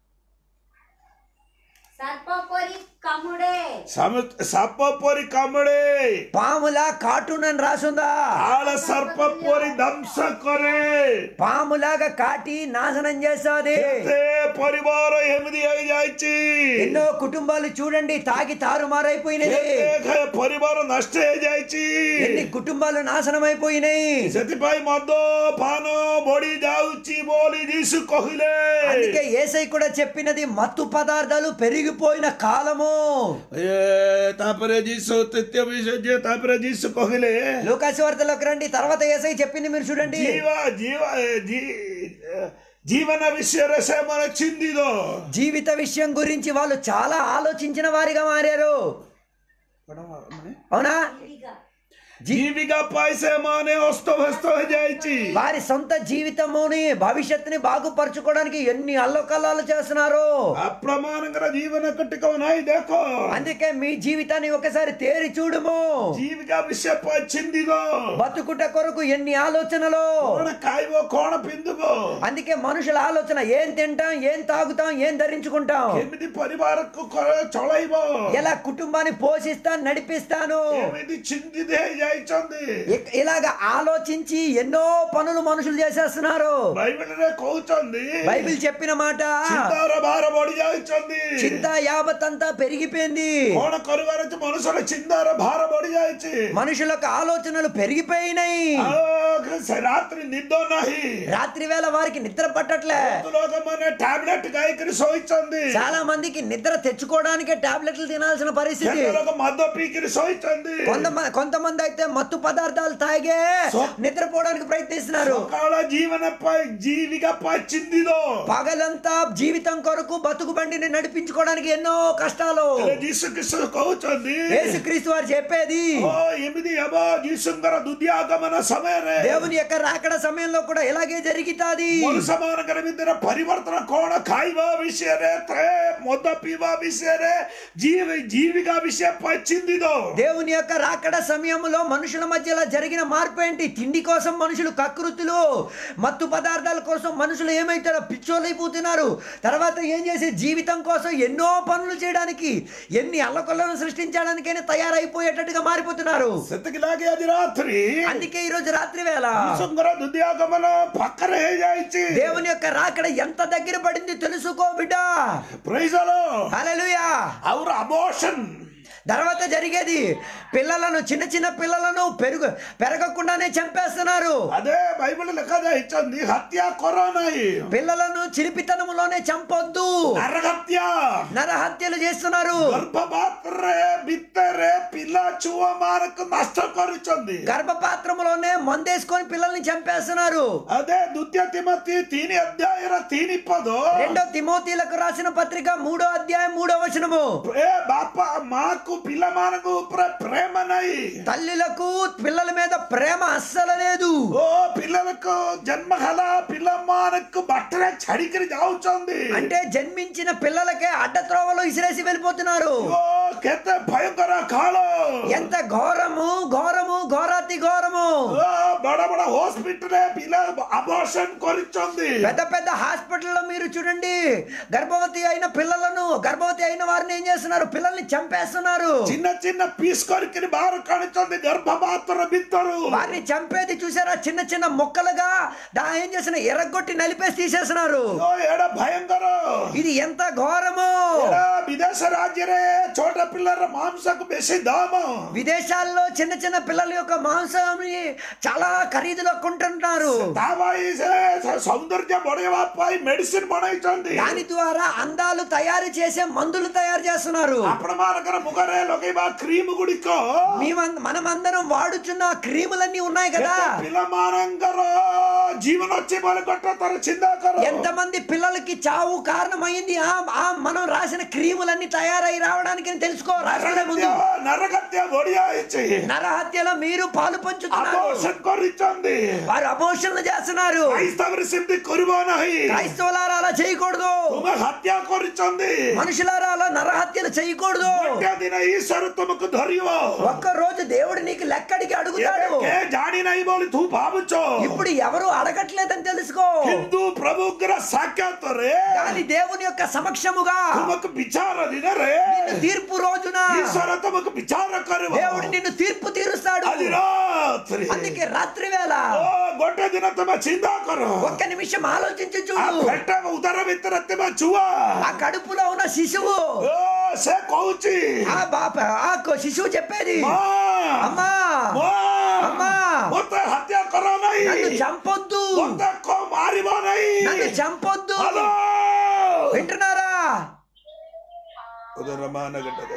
ସର୍ପ ପରି କାମୁଡ଼େ సమ- ସାପ ପରି କାମୁଡେ పాములా కాటునని రాసుందా କାଳ ସର୍ପ ପରି ଧ୍ୱଂସ କରେ పాములాగా కాటి నాశనం చేస్తుంది କେତେ ପରିବାର ଏମିତି ହେଇଯାଇଛି ఎన్నో కుటుంబాలు చూడండి తాగి తారుమారైపోయినది କେତେ ପରିବାର ନଷ୍ଟ ହେଇଯାଇଛି ఎన్ని కుటుంబాలు నాశనం అయిపోయినాయి ସେଥିପାଇଁ ମଦ ପାନ ବଢି ଯାଉଛି ବୋଲି ଯୀଶୁ କହିଲେ అందుకే ఏసై కూడా చెప్పినది మత్తు పదార్థాలు పెరిగిపోయిన కాలము ଏ, ତାପରେ ଯୀଶୁ ତୃତୀୟ ବିଷୟ ଯେ ତାପରେ ଯୀଶୁ କହିଲେ లోకాసి వార్తలోకి రండి తర్వాత ఏసై చెప్పింది మీరు చూడండి ଜୀବ ଜୀବ ଏ, ଜୀ- ଜୀବନ ବିଷୟରେ ସେମାନେ ଚିନ୍ତିତ జీవిత విషయం గురించి వాళ్ళు చాలా ఆలోచించిన వారిగా మారారు అవునా ଜୀବିକା ଜୀବିକା ପାଇଁ ସେମାନେ ଅସ୍ତବ୍ୟସ୍ତ ହେଇଯାଇଛି వారి సొంత జీవితముని భవిష్యత్తుని బాగుపరచుకోవడానికి ఎన్ని అల్లకల్లాలు చేస్తున్నారు ଆପଣମାନଙ୍କର ଜୀବନ କଟିକ ନାହିଁ ଦେଖ అందుకే మీ జీవితాన్ని ఒకసారి తేరి చూడుము ଜୀବିକା ବିଷୟ ପାଇଁ ଚିନ୍ତିତ బతుకుట కొరకు ఎన్ని ఆలోచనలు କଣ ଖାଇବ କଣ ପିନ୍ଧିବ అందుకే మనుషుల ఆలోచన ఏం తింటాం ఏం తాగుతాం ఏం ధరించుకుంటాం କେମିତି ପରିବାରକୁ କର- ଚଳେଇବ ఎలా కుటుంబాన్ని పోషిస్తాను నడిపిస్తాను ଏମିତି ଚିନ୍ତିତ ହେଇଯାଇଛନ୍ତି ఇ- ఇలాగ ఆలోచించి ఎన్నో పనులు మనుషులు చేసేస్తున్నారు ବାଇବେଲରେ କହୁଛନ୍ତି బైబిల్ చెప్పిన మాట ଚିନ୍ତାର ଭାର ବଢି ଯାଉଛନ୍ତି చింత యావత్ అంతా పెరిగిపోయింది କଣ କରିବାର ଅଛି ମନୁଷ୍ୟର ଚିନ୍ତାର ଭାର ବଢି ଯାଇଛି మనుషులకు ఆలోచనలు పెరిగిపోయినాయి ଆଉ ସେ ରାତ୍ରି ନିଦ ନାହିଁ రాత్రి వేళ వారికి నిద్ర పట్టట్లే ଲୋକମାନେ టాబ్లెట్ ଖାଇକରି ଶୋଇଛନ୍ତି చాలా మందికి నిద్ర తెచ్చుకోవడానికే టాబ్లెట్లు తినాల్సిన పరిస్థితి କେତେ ଲୋକ మଦ ପିଇକିରି ଶୋଇଛନ୍ତି కొంతమంది కొంతమంది అయితే మత్తు పదార్థాలు తాగే సో- నిద్రపోవడానికి ప్రయత్నిస్తున్నారు ସକାଳ ଜୀବନ ପାଇଁ ଜୀବିକା ପାଇଁ ଚିନ୍ତିତ పగలంతా జీవితం కొరకు బతుకు బండిని నడిపించుకోవడానికి ఎన్నో కష్టాలు ହେଲେ ଯୀଶୁ ଖ୍ରୀଷ୍ଟ କହୁଛନ୍ତି యేసుక్రీస్తు వారు చెప్పేది ଓ ଏମିତି ହେବ ଯୀଶୁଙ୍କର ଦ୍ୱିତୀୟ ଆଗମନ ସମୟରେ దేవుడు దేవుని యొక్క రాకడ సమయంలో కూడా ఇలాగే జరుగుతాది ಮನುಷ್ಯಮಾನಕರ ಬಿದ್ದರೆ ಪರಿವರ್ತನ ಕೋಣ ಕಾಯುವ ವಿಷಯರೇ ತ್ರೇ ಮೊದ್ದ ಪೀವ ವಿಷಯರೇ ಜೀವಿ ಜೀವಿಗ ವಿಷಯ ಪಚ್ಚಿಂದಿದು దేవుని యొక్క రాకడ సమయంలో మనుషుల మధ్యలో జరిగిన మార్పు ఏంటి తిండి కోసం మనుషులు కకృతులు మత్తు పదార్థాల కోసం మనుషులు ఏమైతారో పిచ్చోలైపోతున్నారు తర్వాత ఏం చేసి జీవితం కోసం ఎన్నో పనులు చేయడానికి ఎన్ని అల్లకొల్లను సృష్టించడానికైనా తయారైపోయేటట్టుగా మారిపోతున్నారు ಸತ್ತಗಿಲಾಗಿ ಅದಿ ರಾತ್ರಿ అందుకే ఈ రోజు రాత్రి వేళ ಸುಂದರ ದುದ್ಯಾಗಮನ ಪಕ್ಕನೆ ಹೇಜಾಯಿಸಿ దేవుని యొక్క రాకడ ఎంత దగ్గర పడింది తెలుసుకో బిడ్డ ಪ್ರೈಸಲು హల్లెలూయా ಅವರ ಅಬೋಷನ್ తర్వాత జరిగేది పిల్లలను చిన్న చిన్న పిల్లలను పెరుగు పెరగకుండానే చంపేస్తున్నారు ಅದೇ ಬೈಬಲ್ ಲೆಕ್ಕದ ಹೆಚ್ಚಂದಿ ಹತ್ಯ ಕೊರೋನಾಯಿ పిల్లలను చిలిపితనములోనే చంపొద్దు ನರಹತ್ಯ నరహత్యలు చేస్తున్నారు ಗರ್ಭಪಾತ್ರೆ ಬಿತ್ತರೆ ಪಿಲ್ಲ ಚುವ ಮಾರಕ್ಕೆ ನಷ್ಟ ಕೊರಿಚಂದಿ గర్భపాత్రములోనే మందేసుకొని పిల్లల్ని చంపేస్తున్నారు ಅದೇ ದ್ವಿತೀಯ ತಿಮತಿ ತೀನಿ ಅಧ್ಯಾಯರ ತೀನಿಪ್ಪದು రెండో తిమోతీలకు రాసిన పత్రిక మూడో అధ్యాయం మూడో వచనము ఏ బాప మాకు పిల్లమానకు ప్ర- ప్రేమ నై తల్లులకు పిల్లల మీద ప్రేమ అస్సలు లేదు ఓ పిల్లలకు జన్మ కల పిల్లమానకు బట్టలే చడికిరి జావుచంది అంటే జన్మించిన పిల్లలకే అడ్డత్రోవలో ఇసిరేసి వెళ్ళిపోతున్నారు ఓ ಕೆತ್ತ ಭಯಂಕರ ಕಾಳು ఎంత ఘోరము ఘోరము ఘోరాతి ఘోరము ఓ బడ బడ హాస్పిటల్ పిల్ల అబార్షన్ కొరిచంది పెద్ద పెద్ద హాస్పిటల్లో మీరు చూడండి గర్భవతి అయిన పిల్లలను గర్భవతి అయిన వారిని ఏం చేస్తున్నారు పిల్లల్ని చంపేస్తున్నారు చిన్న చిన్న పీస్ కొరికి బారు కాಣಿచంది గర్భపాత్ర బిత్తరు వారిని చంపేది చూసారా చిన్న చిన్న మొక్కలుగా దా ఏం చేసిన ఎర్రగొట్టి నలిపేసి తీసేస్తున్నారు ఓ ఏడ భయంకర ఇది ఎంత ఘోరము ఏడ విదేశ రాజ్యరే చోట పిల్లల మాంసకు బెసి దాము విదేశాల్లో చిన్న చిన్న పిల్లల యొక్క మాంసం చాలా ఖరీదులో కొంటున్నారు ತಾವಾಯಿ ಸೆ- ಸೌಂದರ್ಯ ಬಡೆಯುವ ಪಾಯಿ ಮೆಡಿಸಿನ್ ಬಣೈಚಂದಿ దాని ద్వారా అందాలు తయారు చేసే మందులు తయారు చేస్తున్నారు ಅಪ್ಪಣ ಮಾರಕರ ಮುಖರೇ ಲೊಕೈವ ಕ್ರೀಮ್ ಗುಡಿಕೋ మేమం- మనమందరం వాడుచున్న క్రీములన్నీ ఉన్నాయి కదా పిల్లమానంగర జీవన వచ్చి బలి కొట్టారు చిందాకర ఎంతమంది పిల్లలకి చావు కారణమైంది ఆ ఆ మనం రాసిన క్రీములన్నీ తయారై రావడానికి తెలుసుకో రాసుకునే ముందు నరగత్య బొడియా ఇచ్చి నరహత్యలో మీరు పాలు పంచుతున్నారు అబోషన్ కొరిచంది వారు అబోషన్లు చేస్తున్నారు క్రైస్తవరి సిద్ధి కొరిబోనహి క్రైస్తవులారా అలా చేయకూడదు ತುಮ ಹತ್ಯ ಕೊರಿಚಂದಿ మనుషులారా అలా నరహత్యలు చేయకూడదు ಒಟ್ಟೆ ದಿನ ಈಶ್ವರ ತುಮಕು ಧರಿಯುವ ఒక్క రోజు దేవుడు నీకు లెక్కడికి అడుగుతాడు ಏನಕ್ಕೆ ಜಾನಿ ನೈ ಬೋಲಿ ತೂ ಭಾವಿಸೋ ఇప్పుడు ఎవరు అడగట్లేదని తెలుసుకో ಹಿಂದೂ ಪ್ರಭುಗ್ರ ಸಾಕ್ಯಾತಾರೆ కానీ దేవుని యొక్క సమక్షముగా ತುಮಕ್ ವಿಚಾರ ದಿನರೇ నిన్ను తీర్పు రోజున ಈಶ್ವರ ತುಮಕ್ ವಿಚಾರ ಕರುವ దేవుడు నిన్ను తీర్పు తీరుస్తాడు అది రాత్రి అందుకే రాత్రి వేళ ಓ ಗೊಟ್ಟೆ ದಿನ ತಮ್ಮ ಚಿಂತಾ ಕರು ఒక్క నిమిషం ఆలోచించి ಆ చూడు ಬೆಟ್ಟ ಉದರ ಬಿತ್ತರ ತಿಮ್ಮ ಚುವ ఆ కడుపులో ఉన్న శిశువు ಓ ಸೇ ಕೌಚಿ ఆ బాప ఆ కొ- శిశువు చెప్పేది ಮಾ అమ్మా ಮಾ అమ్మా ಮತ್ತೆ ಹತ್ಯೆ ಕರೋ ನೈ నన్ను చంపొద్దు ಮತ್ತೆ ಕೋ ಮಾರಿಬೋ ನೈ నన్ను చంపొద్దు ಹಲೋ వింటున్నారా ಉದರ ಮಾನಗಟ್ಟದ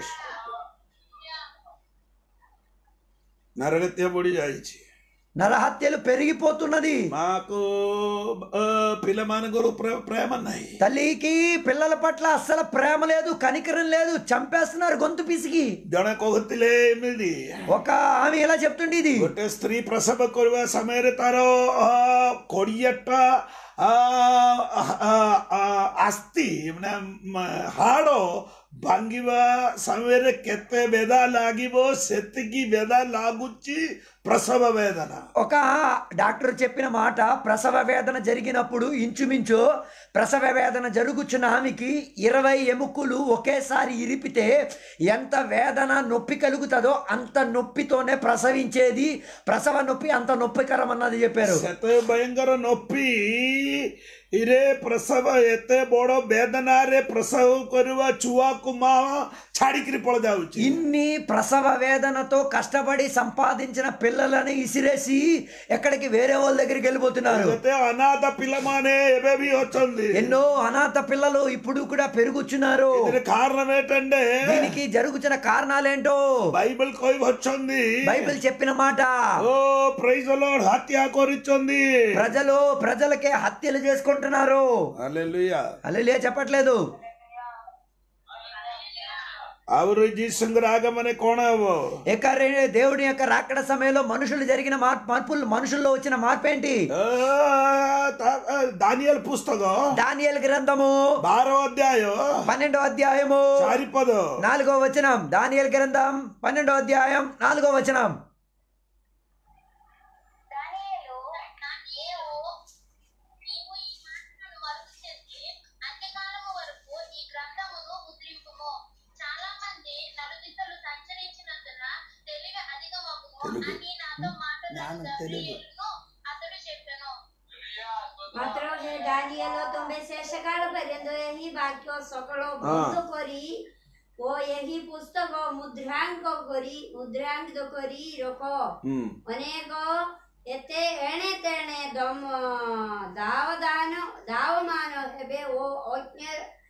నరగత్య పొడి జాయిచి నరహత్యలు పెరిగిపోతున్నది మాకు ఆ, పిల్లమానగురు ప్రే- ప్రేమ ఉన్నాయి తల్లికి పిల్లల పట్ల అస్సలు ప్రేమ లేదు కనికరం లేదు చంపేస్తున్నారు గొంతు పిసికి ଜଣକ ଏମିତି ఒక ఆమె ఇలా చెప్తుండే ఇది ଗୋଟେ ସ୍ତ୍ରୀ ପ୍ରସବ କରିବା ସମୟରେ ତାର ଆ, କୋଡ଼ିଏଟା ଆ, ଆ, ଆ, ଆସ୍ତି ମାନେ ମ- ହାଡ଼ ଭାଙ୍ଗିବା ସମୟରେ କେତେ ବେଦା ଲାଗିବ ସେତିକି ବେଦା ଲାଗୁଛି ପ୍ରସବ ବେଦନା ఒక డాక్టర్ చెప్పిన మాట ప్రసవ వేదన జరిగినప్పుడు ఇంచుమించు ప్రసవ వేదన జరుగుచున్న ఆమెకి ఇరవై ఎముకలు ఒకేసారి ఇరిపితే ఎంత వేదన నొప్పి కలుగుతుందో అంత నొప్పితోనే ప్రసవించేది ప్రసవ నొప్పి అంత నొప్పికరం అన్నది చెప్పారు ସେତେ ଭୟଙ୍କର ନୋପି ଇରେ ପ୍ରସବ ଏତେ ବଡ ବେଦନାରେ ପ୍ରସବ କରିବା ଛୁଆକୁ ମା ଛାଡିକିରି ପଳ ଯାଉଛି ఇన్ని ప్రసవ వేదనతో కష్టపడి సంపాదించిన పిల్లలని ఇసిరేసి ఎక్కడికి వేరే వాళ్ళ దగ్గరికి వెళ్ళిపోతున్నారు କେତେ ଅନାଥ ପିଲାମାନେ ଏବେ ବି ଅଛନ୍ତି ఎన్నో అనాథ పిల్లలు ఇప్పుడు కూడా పెరుగుచున్నారు ଏଥିରେ କାରଣ ఏంటంటే దీనికి జరుగుతున్న కారణాలేంటో బైబిల్ କହିଅଛନ୍ତି బైబిల్ చెప్పిన మాట ఓ ప్రైజ్ లార్డ్ హత్య କରିଛନ୍ତି ప్రజలు ప్రజలకే హత్యలు చేసుకుంటున్నారు హల్లెలూయా అల్లెలియా చెప్పట్లేదు ಅವರು ಜೀಸಂಗರ ಆಗಮನೆ ಕೋಣ ಅವು ఇక రే- దేవుని యొక్క రాకడ సమయంలో మనుషులు జరిగిన మార్పు మార్పులు మనుషుల్లో వచ్చిన మార్పు ఏంటి ಆ, ತ- ಆ, ದಾನಿಯಲ್ ಪುಸ್ತಕ దానియల్ గ్రంథము ಬಾರೋ ಅಧ್ಯಾಯ పన్నెండో అధ్యాయము చారిపద నాలుగో వచనం దానియల్ గ్రంథం పన్నెండో అధ్యాయం నాలుగో వచనం దానియేలు నీవు నీవు ఈ మాటలను మరుగు చేసి అంత్యకాలము వరకు ఈ గ్రంథమును ముద్రింపుము చాలా మంది నలుదిశలు సంచరించినందున తెలివి అధికమగును అని నాతో మాట్లాడిన గబ్రియేలును అతడు చెప్పెను ମାତ୍ର ହେ ଡାନିଏଲ ତମେ ଶେଷ କାଳ ପର୍ଯ୍ୟନ୍ତ ଏହି ବାକ୍ୟ ସକଳ ବନ୍ଦ କରି ଓ ଏହି ପୁସ୍ତକ ମୁଦ୍ରାଙ୍କ କରି ମୁଦ୍ରାଙ୍କ କରି ରଖ ଅନେକ ଏତେ ଏଣେ ତେଣେ ଦମ ଦାବଦାନ ଦାବମାନ ହେବେ ଓ ଅଜ୍ଞ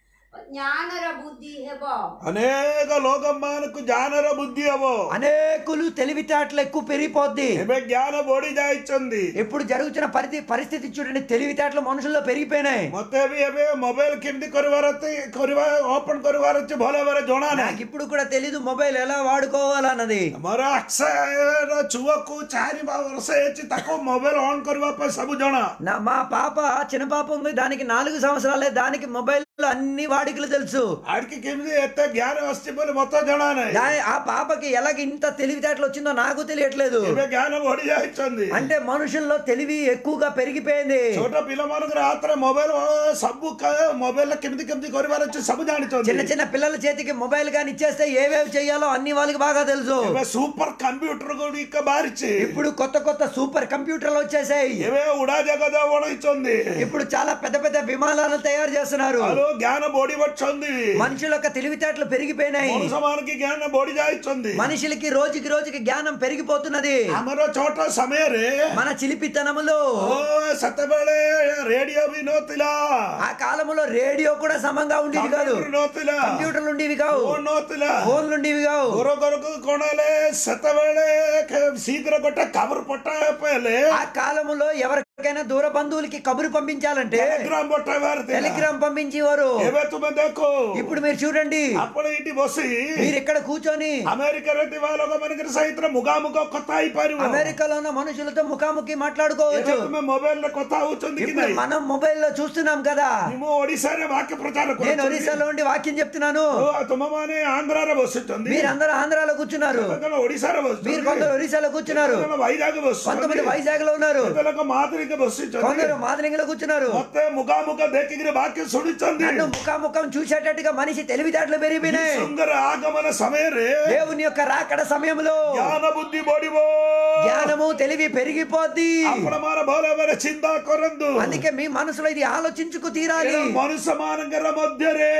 ಜ್ಞಾನರ ಬುದ್ಧಿ ହେବ ಅನೇಕ ಲೋಕಮಾನಕ್ಕೂ ಜ್ಞಾನರ ಬುದ್ಧಿ ಅವು అనేకులు తెలివితేటలు ఎక్కువ పెరిగిపోద్ది ଏବେ ଜ୍ଞାନ ବଢି ଯାଇଛନ୍ତି ఇప్పుడు జరుగుతున్న పరిధి పరిస్థితి చూడండి తెలివితేటలు మనుషుల్లో పెరిగిపోయినాయి ମତେ ବି ଏବେ ମୋବାଇଲ କେମିତି କରିବାର ଅଛି କରିବା ଓପନ କରିବାର ଅଛି ଭଲ ଭାବରେ ଜଣା నాకు ନାହିଁ ఇప్పుడు కూడా తెలీదు మొబైల్ ఎలా వాడుకోవాలన్నది ମୋର ଅକ୍ଷୟର ଛୁଆକୁ ଚାରି ବର୍ଷ ହେଇଛି ତାକୁ ମୋବାଇଲ ଅନ୍ କରିବା ପାଇଁ ସବୁ ଜଣା నా మా పాప చిన్న పాప ఉంది దానికి నాలుగు సంవత్సరాలే దానికి మొబైల్ అన్ని వాడికలు తెలుసు ଆడిକି କେମିତି ଏତେ ଜ୍ଞାନ ଆସୁଛି ବୋଲି ମତେ ଜଣା ନାହିଁ దా- ఆ పాపకి ఎలాగ ఇంత తెలివితేటలు వచ్చిందో నాకు తెలియట్లేదు ଏବେ ଜ୍ଞାନ ବଢି ଯାଇଛନ୍ତି అంటే మనుషుల్లో తెలివి ఎక్కువగా పెరిగిపోయింది ଛୋଟ ପିଲାମାନଙ୍କର ହାତରେ ମୋବାଇଲ ସବୁ ମୋବାଇଲ କେମିତି କେମିତି କରିବାର ଅଛି ସବୁ చిన్న ଜାଣିଛନ୍ତି చిన్న పిల్లల చేతికి మొబైల్ గాని ఇచ్చేస్తే ఏవేవి చేయాలో అన్ని వాళ్ళకి బాగా తెలుసు ଏବେ ସୁପର କମ୍ପ୍ୟୁଟର ଗୁଡ଼ିକ ବାହାରିଛି ఇప్పుడు కొత్త కొత్త సూపర్ కంప్యూటర్లు వచ్చేసాయి ଏବେ ଉଡାଜାହାଜ ବନେଇଛନ୍ତି ఇప్పుడు చాలా పెద్ద పెద్ద విమానాలు తయారు చేస్తున్నారు ଆଉ ଜ୍ଞାନ ବଢି ବଢୁଛନ୍ତି మనుషుల యొక్క తెలివితేటలు పెరిగిపోయినాయి ମଣିଷମାନଙ୍କ ଜ୍ଞାନ ବଢି ଯାଇଛନ୍ତି మనుషులకి రోజుకి రోజుకి జ్ఞానం పెరిగిపోతున్నది ଆମର ଛୋଟ ସମୟରେ మన చిలిపితనములో ଓ ସେତେବେଳେ ରେଡିଓ ବି ନଥିଲା ఆ కాలంలో రేడియో కూడా సమంగా ఉండేది కాదు କମ୍ପ୍ୟୁଟର ନଥିଲା కంప్యూటర్లు ఉండేవి కావు ଫୋନ ନଥିଲା ఫోన్లు ఉండేవి కావు ଘର ଘରକୁ କଣ ହେଲେ ସେତେବେଳେ ଖେ- ଶୀଘ୍ର ଗୋଟେ ଖବର ପଠାଇବା ପାଇଁ ହେଲେ ఆ కాలంలో ఎవరికైనా దూర బంధువులకి కబురు పంపించాలంటే ଟେଲିଗ୍ରାମ ପଠାଇବାର ଥିଲା టెలిగ్రామ్ పంపించేవారు ଏବେ ତୁମେ ଦେଖ ఇప్పుడు మీరు చూడండి ଆପଣ ଏଇଠି ବସି మీరు ఇక్కడ కూర్చొని ଆମେରିକାରେ ଥିବା ଲୋକମାନଙ୍କର ସହିତ ମୁଖାମୁଖ କଥା ହେଇପାରିବ అమెరికాలో ఉన్న మనుషులతో ముఖాముఖి మాట్లాడుకోవచ్చు ଏବେ ତୁମେ ମୋବାଇଲରେ କଥା ହଉଛନ୍ତି କି ఇప్పుడు ନାହିଁ మనం మొబైల్ లో చూస్తున్నాం కదా ମୁଁ ଓଡିଶାରେ ବାକ୍ୟ ପ୍ରଚାର నేను କରୁଛି ఒరిస్సాలో ఉండి వాక్యం చెప్తున్నాను ତୁମମାନେ ଆନ୍ଧ୍ରାରେ ବସିଛନ୍ତି మీరందరూ ఆంధ్రాలో కూర్చున్నారు କେତେ ଜଣ ଓଡିଶାରେ మీరు ବସିଛନ୍ତି కొందరు ఒరిస్సాలో కూర్చున్నారు କେତେ ଜଣ వైజాగ్ కొంతమంది ବସିଛନ୍ତି వైజాగ్ లో ఉన్నారు କେତେ ଲୋକ ମାଧୁରୀକେ ବସିଛନ୍ତି కొందరు మాదిలింగలో కూర్చున్నారు ମତେ ମୁଖାମୁଖ ଦେଖିକିରି ବାକ୍ୟ ଶୁଣିଛନ୍ତି నన్ను ముఖాముఖం చూసేటట్టుగా మనిషి తెలివితేటలు పెరిగిపోయినాయి ସୁନ୍ଦର ఆగమన సమୟରେ దేవుని యొక్క రాకడ సమయంలో ଜ୍ଞାନ ବୁଦ୍ଧି ବଢିବ జ్ఞానము తెలివి పెరిగిపోద్ది ଆପଣ ମାନ ଭଲ ଭାବରେ ଚିନ୍ତା କରନ୍ତୁ అందుకే మీ మనసులో ఇది ఆలోచించుకు తీరాలి ମନୁଷ୍ୟ ମାନଙ୍କର ମଧ୍ୟରେ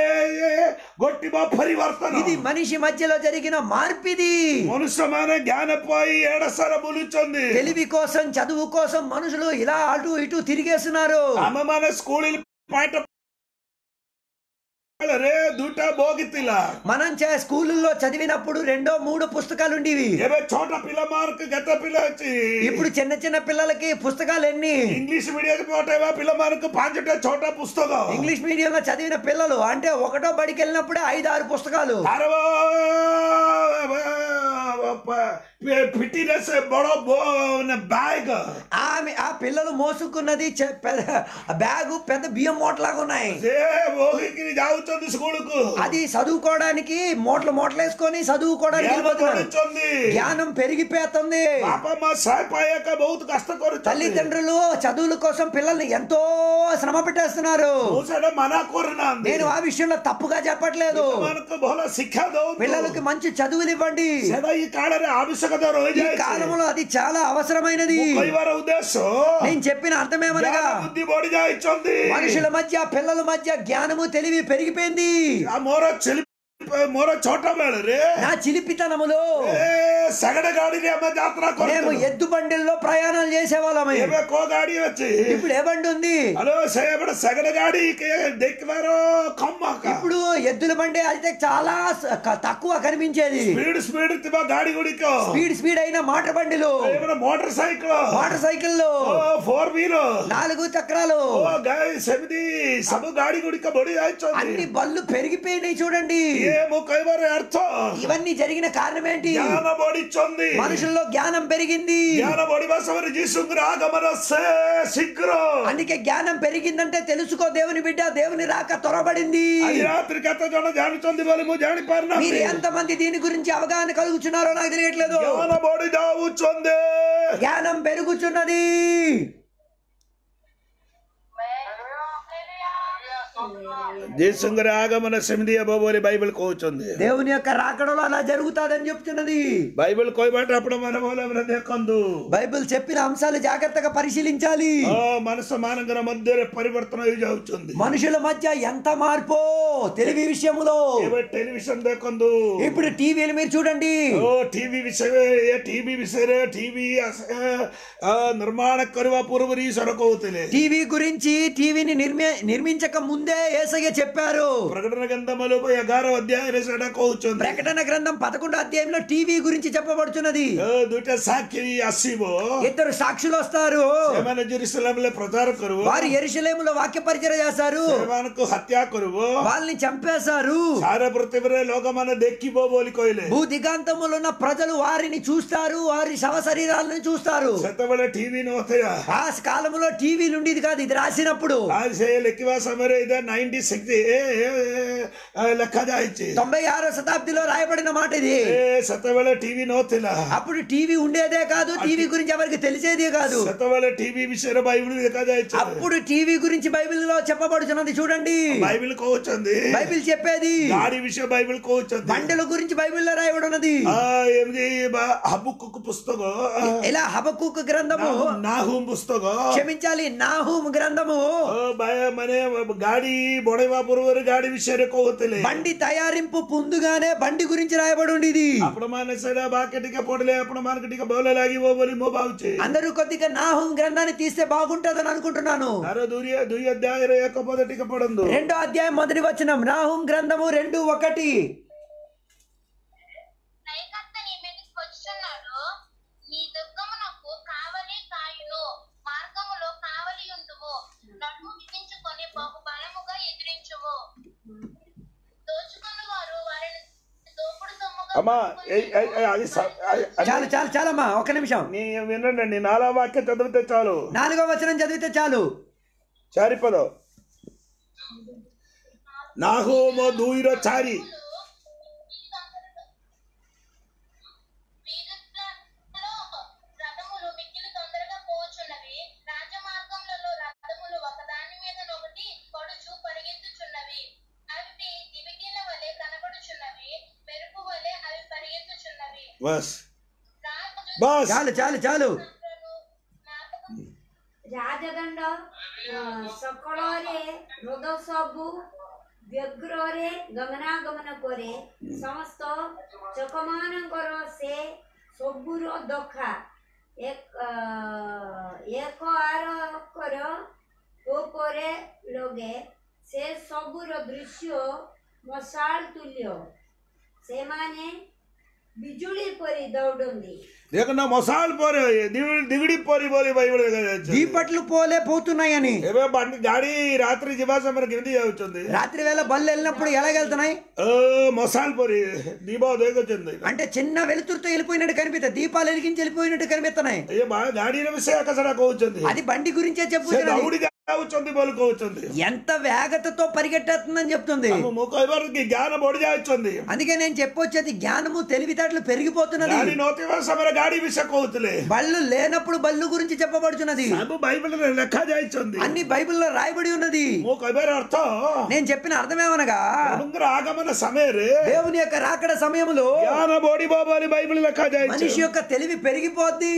ଘଟିବ ପରିବର୍ତ୍ତନ ఇది మనిషి మధ్యలో జరిగిన మార్పిది ମନୁଷ୍ୟ ମାନେ ଜ୍ଞାନ ପାଇ ଏଡ ସାରା ବୁଲୁଛନ୍ତି తెలివి కోసం చదువు కోసం మనుషులు ఇలా అటు ఇటు తిరిగేస్తున్నారు ଆମେ ମାନେ ସ୍କୁଲ ପାଠ ରେ ଦୁଇଟା ବଗି ଥିଲା మనం చే- స్కూళ్ళల్లో చదివినప్పుడు రెండో మూడో పుస్తకాలు ఉండేవి ଏବେ ଛୋଟ ପିଲାମାନଙ୍କୁ କେତେ ପିଲା ଅଛି ఇప్పుడు చిన్న చిన్న పిల్లలకి పుస్తకాలు ఎన్ని ఇంగ్లీష్ మీడియం పట్టేవా పిల్లମାନଙ୍କୁ ପାଞ୍ଚଟା ଛଅଟା పుస్తକ ఇంగ్లీష్ మీడియంలో చదివిన పిల్లలు అంటే ఒకటో బడికి వెళ్ళినప్పుడే ఐదు ఆరు పుస్తకాలు ତାର ଫିଟିରେ ସେ ବଡ ବ୍ୟାଗ ఆమె ఆ పిల్లలు మోసుకున్నది చె- పెద్ద- బ్యాగు పెద్ద బియ్యం మూటలాగా ఉన్నాయి ସେ ବୋହିକିରି ଯାଉଛନ୍ତି ସ୍କୁଲକୁ అది చదువుకోవడానికి మూటలు మూటలు వేసుకొని చదువుకోవడానికి వెళ్ళిపోతున్నారు ପଢୁଛନ୍ତି జ్ఞానం పెరిగిపోతుంది ବାପା ମା ସାହା ପାଇବାକୁ ବହୁତ କଷ୍ଟ କରୁଛନ୍ତି తల్లిదండ్రులు చదువుల కోసం పిల్లల్ని ఎంతో శ్రమ పెట్టేస్తున్నారు ମୁଁ ସେଇଟା ମନା କରୁନାହାନ୍ତି నేను ఆ విషయంలో తప్పుగా చెప్పట్లేదు ପିଲାମାନଙ୍କୁ ଭଲ ଶିକ୍ଷା ଦଉ పిల్లలకి మంచి చదువులు ఇవ్వండి ସେଇଟା ఈ କାଳରେ ଆବଶ୍ୟକତା ఈ ରହିଯାଇଛି కాలంలో అది చాలా అవసరమైనది ମୁଁ କହିବାର ఉద్దేଶ୍ୟ నేను చెప్పిన అర్థమేమనగా ଜ୍ଞାନ ବୁଦ୍ଧି ବଢି ଯାଇଛନ୍ତି మనుషుల మధ్య పిల్లల మధ్య జ్ఞానము తెలివి పెరిగిపోయింది ଆଉ ମୋର ଚିଲି ମୋର ଛୋଟ ବେଳରେ నా చిలిపితనములో ଏ సగడ గాడిని అమ్మ జాతర మేము కొరకు ఎద్దు బండిల్లో ప్రయాణాలు చేసేవాళ్ళమే ఏమే కో గాడి వచ్చి ఇప్పుడు ఏ బండి ఉంది హలో సేపడ సగడ గాడి దెక్కివారో కమ్మక ఇప్పుడు ఎద్దుల బండి అయితే చాలా స- క- తక్కువ కనిపించేది స్పీడ్ స్పీడ్ తిబా గాడి గుడికో స్పీడ్ స్పీడ్ అయిన మోటార్ బండిలు ఏమైనా మోటార్ సైకిల్ మోటార్ సైకిల్లో ఫోర్ వీల్ నాలుగు చక్రాలు ఓ గాయ సెమిది సబు గాడి గుడిక బొడి అన్ని ఆಯ್ತంది బళ్ళు పెరిగిపోయినాయి చూడండి ఏమో కైవారు అర్థం ఇవన్నీ జరిగిన కారణం ఏంటి జ్ఞాన బొడిచొంది మనుషుల్లో జ్ఞానం పెరిగింది జ్ఞాన బొడి బసవరి జీసుంగ్ర ఆగమన సే శీఘ్ర అందుకే జ్ఞానం పెరిగిందంటే తెలుసుకో దేవుని బిడ్డ దేవుని రాక త్వరబడింది అది రాత్రి కథ జన జానుచొంది బలి ము జాని పారిన మీరు ఎంతమంది దీని గురించి అవగాహన కలుగుచున్నారో నాకు తెలియట్లేదు జ్ఞాన బొడి జావుచొంది జ్ఞానం పెరుగుచున్నది జీసుంగ్ర ఆగమన సెమిది అబోబోలి బైబిల్ కోచుంది దేవుని యొక్క రాకడలో అలా జరుగుతాదని చెప్తున్నది బైబిల్ కోయబట్ట అప్పుడు మన మూలం దేకొందు బైబిల్ చెప్పిన అంశాలు జాగ్రత్తగా పరిశీలించాలి ఆ మనసు మానంగర మధ్య పరివర్తన జావుచుంది మనుషుల మధ్య ఎంత మార్పో తెలివి విషయములో ఏవో టెలివిజన్ దేకొందు ఇప్పుడు టీవీలు మీరు చూడండి ಓ ಟಿವಿ ವಿಷಯವೇ ಏ ಟಿವಿ ವಿಷಯ ಟಿವಿ ನಿರ್ಮಾಣ ಕರುವ ಪೂರ್ವರಿ ಸರಕೋತಿಲೆ టీవీ గురించి టీవీని నిర్మి నిర్మించక ముందే ఏసయ్య చెప్పారు ಪ್ರಕಟಣ ಗಂಧಮಲು ಎಗಾರ ಅಧ್ಯಾಯ ಸಡಕೋಚುಂది ప్రకటన గ్రంథం పదకొండో అధ్యాయంలో టీవీ గురించి చెప్పబడుచున్నది ದುಟ ಸಾಕ್ಷಿ ಅಸಿಬೋ ఇద్దరు సాక్షులు వస్తారు ସେମାନେ ಜೆರುಸಲೇಮ್ಲೆ ಪ್ರಚಾರ ಕರುವು వారు ఎరుసలేములో వాక్య పరిచయం చేస్తారు ସେମାନଙ୍କୁ ହତ୍ୟା କରିବ వాళ్ళని చంపేశారు ସାରା ପୃଥିବୀରେ ଲୋକମାନେ ଦେଖିବ ବୋଲି କହିଲେ భూ దిగాంతములో ఉన్న ప్రజలు వారిని చూస్తారు వారి శవ శరీరాలను చూస్తారు ସେତେବେଳେ ଟିଭି ନଥିଲା ఆ కాలంలో టీవీలు ఉండేది కాదు ఇది రాసినప్పుడు ଆଉ ସେ ଲେଖିବା ସମୟରେ ଇଦା ନାଇନ୍ଟି ସିକ୍ସ ଲେଖା ଯାଇଛି తొంభై ఆరో శతాబ్దిలో రాయబడిన మాట ఇది ଏ ସେତେବେଳେ ଟିଭି ନଥିଲା అప్పుడు టీవీ ఉండేదే కాదు టీవీ గురించి ఎవరికి తెలిసేదే కాదు ସେତେବେଳେ ଟିଭି ବିଷୟରେ ବାଇబిଲ ଲେଖାଯାଇଛି అప్పుడు టీవీ గురించి బైబిల్లో చెప్పబడుచున్నది చూడండి ବାଇବିଲ କହୁଛନ୍ତି బైబిల్ చెప్పేది ଗାଡି ବିଷୟ ବାଇବିଲ କହୁଛନ୍ତି బండల గురించి బైబిల్లో రాయబడి ఉన్నది ఆ, ଏମିତି ହାବୁକ ପୁସ୍ତକ ఇలా హబకుక్ గ్రంథము ନାହୁମ పుస్తକ క్షమించాలి నాహూమ్ గ్రంథము ଅ, ବା- ମାନେ ଗାଡି ବଢେଇବା ପୂର୍ବରୁ ଗାଡି ବିଷୟରେ କହୁଥିଲେ బండి తయారింపు ముందుగానే బండి గురించి రాయబడి ఉండేది ଆପଣମାନେ ସେଇଟା ବାକେ ଟିକେ ପଢିଲେ ଆପଣମାନଙ୍କୁ ଟିକେ ଭଲ ଲାଗିବ ବୋଲି ମୁଁ ଭାବୁଛି అందరూ కొద్దిగా నాహూమ్ గ్రంథాన్ని తీస్తే బాగుంటుందని అనుకుంటున్నాను ତାର ଦୁଇ ଦୁଇ ଅଧ୍ୟାୟରେ ଏକ ପଦ ଟିକେ ପଢନ୍ତୁ రెండో అధ్యాయం మొదటి వచనం నాహూమ్ గ్రంథము రెండు ఒకటి నైకత్త నీ మీదకి వచ్చుచున్నాడు నీ దుర్గమునకు కావలి కాయును మార్గములో కావలి ఉండుము నడుము బిగించుకొని బహు బలముగా ఎదిరించుము దోచుకుని వారు వారిని దోపుడు సొమ్ముగా అమ్మా ఏ- ఏ- ఏ, అది స- అది- అది- చాలు చాలు చాలమ్మా ఒక నిమిషం నీ వినండి నాలా వాక్యం చదివితే చాలు నాలుగో వచనం చదివితే చాలు ଚାରିପଦ ନାହୁମ ଦୁଇର ଚାରି వీధులలో రథములు మిక్కిలి తొందరగా పోచున్నవి రాజమార్గములలో రథములు ఒకదాని మీద ఒకటి పడుచు పరిగెత్తుచున్నవి అవి దివిటీల వలె కనబడుచున్నవి మెరుపు వలె అవి పరిగెత్తుచున్నవి ବସ୍ రాజు ବସ୍ చాలు చాలు చాలు జ్ఞాపకం ରାଜଦଣ୍ଡ ଅ, ସକଳରେ ରୋଦ ସବୁ ବ୍ୟଗ୍ରରେ ଗମନାଗମନ କରେ ସମସ୍ତ ଚକମାନଙ୍କର ସେ ସବୁର ଦଖା ଏକ ଅ, ଏକ ଆରକର ଉପରେ ଲଗେ ସେ ସବୁର ଦୃଶ୍ୟ ମଶାଳ ତୁଲ୍ୟ ସେମାନେ ବିଜୁଳି ପରି ଦୌଡ଼ନ୍ତି ଦେଖୁନ ମଶାଲ ପରେ ଦିଗ- ଦିଗଡି ପରି ବୋଲି ବାଇବଲ ଦେଖାଯାଉଛି దీపట్లు పోలే పోతున్నాయని ଏବେ బండి ଗାଡି ରାତ୍ରି ଯିବା ସମୟରେ କେମିତି ଯାଉଛନ୍ତି రాత్రి వేళ బళ్ళు వెళ్ళినప్పుడు ఎలాగెళ్తున్నాయి ଓ ମଶାଲ ପରି ଦୀପ ଦେଖୁଛନ୍ତି అంటే చిన్న వెలుతురుతో వెళ్ళిపోయినట్టు కనిపిస్తాయి దీపాలు వెలిగించి వెళ్ళిపోయినట్టు కనిపిస్తున్నాయి ଏ ବା- ଗାଡିର ବିଷୟ ଆକା ସେଟା କହୁଛନ୍ତି అది బండి గురించే ସେ చెప్పుతున్నది ଦୌଡି ଯାଉଛନ୍ତି ବୋଲି କହୁଛନ୍ତି ఎంత వేగతతో పరిగెట్టేస్తుందని చెప్తుంది ଆମ ମୁଁ କହିବାର କି ଜ୍ଞାନ ବଢି ଯାଉଛନ୍ତି అందుకే నేను చెప్పొచ్చేది జ్ఞానము తెలివితేటలు పెరిగిపోతున్నది ଗାଡି ନଥିବା ସମୟରେ ଗାଡି ବିଷୟ କହୁଥିଲେ బళ్ళు లేనప్పుడు బళ్ళు గురించి చెప్పబడుచున్నది ସବୁ ବାଇబଲରେ ଲେଖା ଯାଇଛନ୍ତି అన్ని బైబిల్లో రాయబడి ఉన్నది ମୁଁ କହିବାର ଅର୍ଥ నేను చెప్పిన అర్థమేమనగా ପ୍ରଭୁଙ୍କର ଆଗମନ ସମୟରେ దేవుని యొక్క రాకడ సమయంలో ଜ୍ଞାନ ବଢିବ ବୋଲି ବାଇବଲ ଲେଖା ଯାଇଛି మనిషి యొక్క తెలివి పెరిగిపోద్ది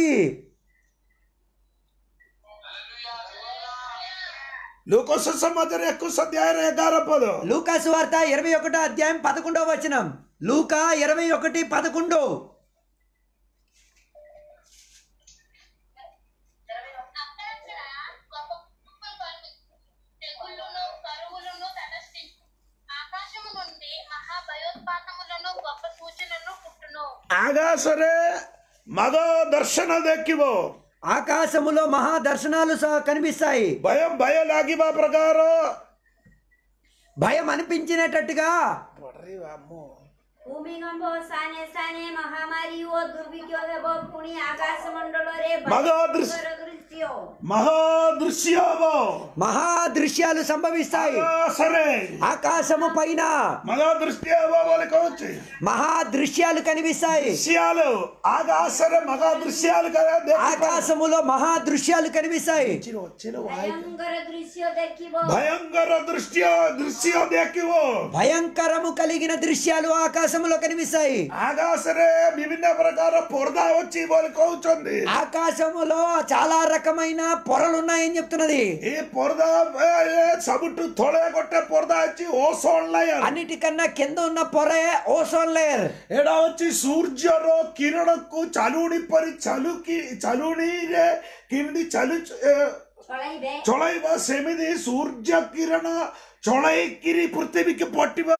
ଲୋକ ସମାଜରେ ଏକୋଇଶ ଅଧ୍ୟାୟରେ ଏଗାର ପଦ లూకాసు వార్త ఇరవై ఒకటో అధ్యాయం పదకొండవ వచనం లూకా ఇరవై ఒకటి పదకొండు ଆକାଶରେ ମଗ ଦର୍ଶନ ଦେଖିବ ఆకాశములో మహా దర్శనాలు సహా కనిపిస్తాయి ଭୟ ଭୟ ଲାଗିବା ପ୍ରକାର భయం అనిపించినట్టుగా ଭୂମିକମ୍ପ ସ୍ଥାନେ ସ୍ଥାନେ ମହାମାରୀ ଓ ଦୁର୍ଭିକ୍ଷ ହେବ ପୁଣି ଆକାଶ ମଣ୍ଡଳରେ ମଗ ଦୃଶ୍ୟ- ଭୟଙ୍କର ଦୃଶ୍ୟ ମହାଦୃଶ୍ୟ ହବ మహా దృశ్యాలు సంభవిస్తాయి ଆକାଶରେ ఆకాశము పైన ମହାଦୃଶ୍ୟ ହବ ବୋଲି କହୁଛି మహా దృశ్యాలు కనిపిస్తాయి దృశ్యాలు ఆకాశରେ మహాదృశ్యాలు కదా ଦେଖିପାରିବ। ఆకాశములో మహా దృశ్యాలు కనిపిస్తాయి ଚିର, ଚିର, ଭୟଙ୍କର ଦୃଶ୍ୟ ଦେଖିବ ଭୟଙ୍କର ଦୃଶ୍ୟ ଦୃଶ୍ୟ ଦେଖିବ భయంకరము కలిగిన దృశ్యాలు ఆకాశములో కనిపిస్తాయి ଆକାଶରେ ବିଭିନ୍ନ ପ୍ରକାର ପର୍ଦା ଅଛି ବୋଲି କହୁଛନ୍ତି ఆకాశములో చాలా రకమైన పొరలు ఉన్నాయని చెప్తున్నది ଏ ପର୍ଦା ଏ, ଏ, ସବୁଠୁ ତଳେ ଗୋଟେ ପର୍ଦା ଅଛି ଓସୋନ ଲାୟର అన్నిటికన్నా కింద ఉన్న పొరే ఓసోన్ లేయర్ ଏଇଟା ହଉଛି ସୂର୍ଯ୍ୟର କିରଣକୁ ଚାଲୁଣି ପରି ଚାଲୁକି ଚାଲୁଣିରେ କେମିତି ଚାଲୁ ଏ, ଚଳାଇବେ ଚଳାଇବ ସେମିତି ସୂର୍ଯ୍ୟ କିରଣ ଚଳାଇକିରି ପୃଥିବୀକି ପଟିବା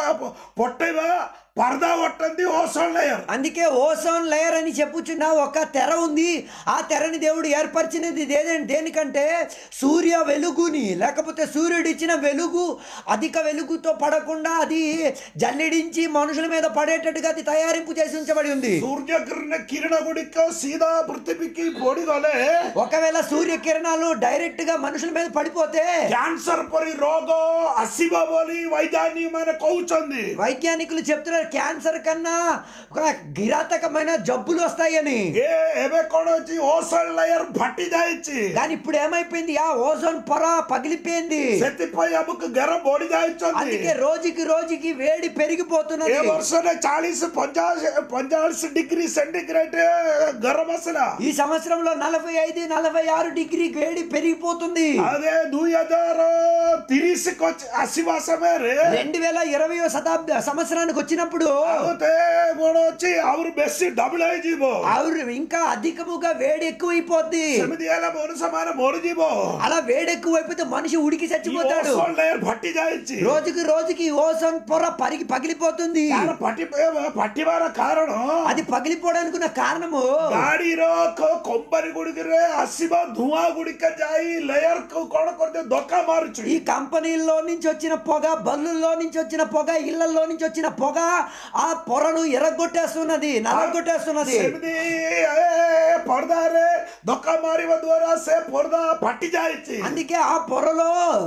ପଟେଇବା పరదా కొట్టండి ఓసోన్ లేయర్ అందుకే ఓసోన్ లేయర్ అని చెప్పుచున్న ఒక తెర ఉంది ఆ తెరని దేవుడు ఏర్పరిచినది దేని దేనికంటే సూర్య వెలుగుని లేకపోతే సూర్యుడు ఇచ్చిన వెలుగు అధిక వెలుగుతో పడకుండా అది జల్లెడించి మనుషుల మీద పడేటట్టుగా అది తయారింపు చేసి ఉంచబడి ఉంది సూర్య కిరణ కిరణ గుడిక సీదా పృథివీకి పొడిగలే ఒకవేళ సూర్య కిరణాలు డైరెక్ట్ గా మనుషుల మీద పడిపోతే క్యాన్సర్ పరి రోగ ଆସିବ ବୋଲି ବୈଜ୍ଞାନିକ ମାନେ କହୁଛନ୍ତି వైజ్ఞానికులు చెప్తున్నారు క్యాన్సర్ కన్నా ఒక కిరాతకమైన జబ్బులు వస్తాయని ଏ ଏବେ କଣ ଅଛି ଓସୋନ ଲେୟର ଫାଟି ଯାଇଛି కానీ ఇప్పుడు ఏమైపోయింది ఆ ఓజోన్ పొర పగిలిపోయింది ସେଥିପାଇଁ ଆମକୁ ଗରମ ବଢି ଯାଇଛନ୍ତି అందుకే రోజుకి రోజుకి వేడి ଏ పెరిగిపోతున్నది ବର୍ଷରେ ଚାଳିଶ ପଞ୍ଚାଶ ପଞ୍ଚାଳିଶ ଡିଗ୍ରୀ ସେଣ୍ଟିଗ୍ରେଡ୍ ଗରମ ଆସିଲା ఈ సంవత్సరంలో నలభై ఐదు నలభై ఆరు డిగ్రీ వేడి పెరిగిపోతుంది అదే ଦୁଇ ହଜାର ତିରିଶ ଆସିବା ସମୟରେ రెండు వేల ఇరవయో శతాబ్ద సంవత్సరానికి వచ్చినప్పుడు ଆହୁତେ କଣ ଅଛି ଆହୁରି ବେଶୀ ଡବଲ ହେଇଯିବ ఆవిడ ఇంకా అధికముగా వేడి ఎక్కువైపోద్ది ସେମିତି ହେଲେ ମଣିଷ ମାନେ ମରିଯିବ అలా వేడి ఎక్కువైపోతే మనిషి ఉడికి చచ్చిపోతాడు ଓସୋନ ଲେୟର ଫାଟି ଯାଇଛି రోజుకి రోజుకి ఓజోన్ పొర పరిగి పగిలిపోతుంది ତାର ଫାଟି ଫାଟିବାର କାରଣ అది పగిలిపోవడానికి ఉన్న కారణము ଗାଡିର କମ୍ପାନୀ ଗୁଡିକରେ ଆସିବା ଧୂଆଁ ଗୁଡିକ ଯାଇ ଲେୟର କୁ କଣ କରିଦିଏ ଧକ୍କା ମାରୁଛି ఈ కంపెనీల్లో నుంచి వచ్చిన పొగ బల్లుల్లో నుంచి వచ్చిన పొగ ఇళ్లలో నుంచి వచ్చిన పొగ ఆ పొరను ఎరగొట్టేస్తున్నది నలగొట్టేస్తున్నది ସେମିତି ଏ, ପର୍ଦ୍ଦାରେ ଧକ୍କା ମାରିବା ଦ୍ୱାରା ସେ ପର୍ଦ୍ଦା ଫାଟି ଯାଇଛି అందుకే ఆ పొరలో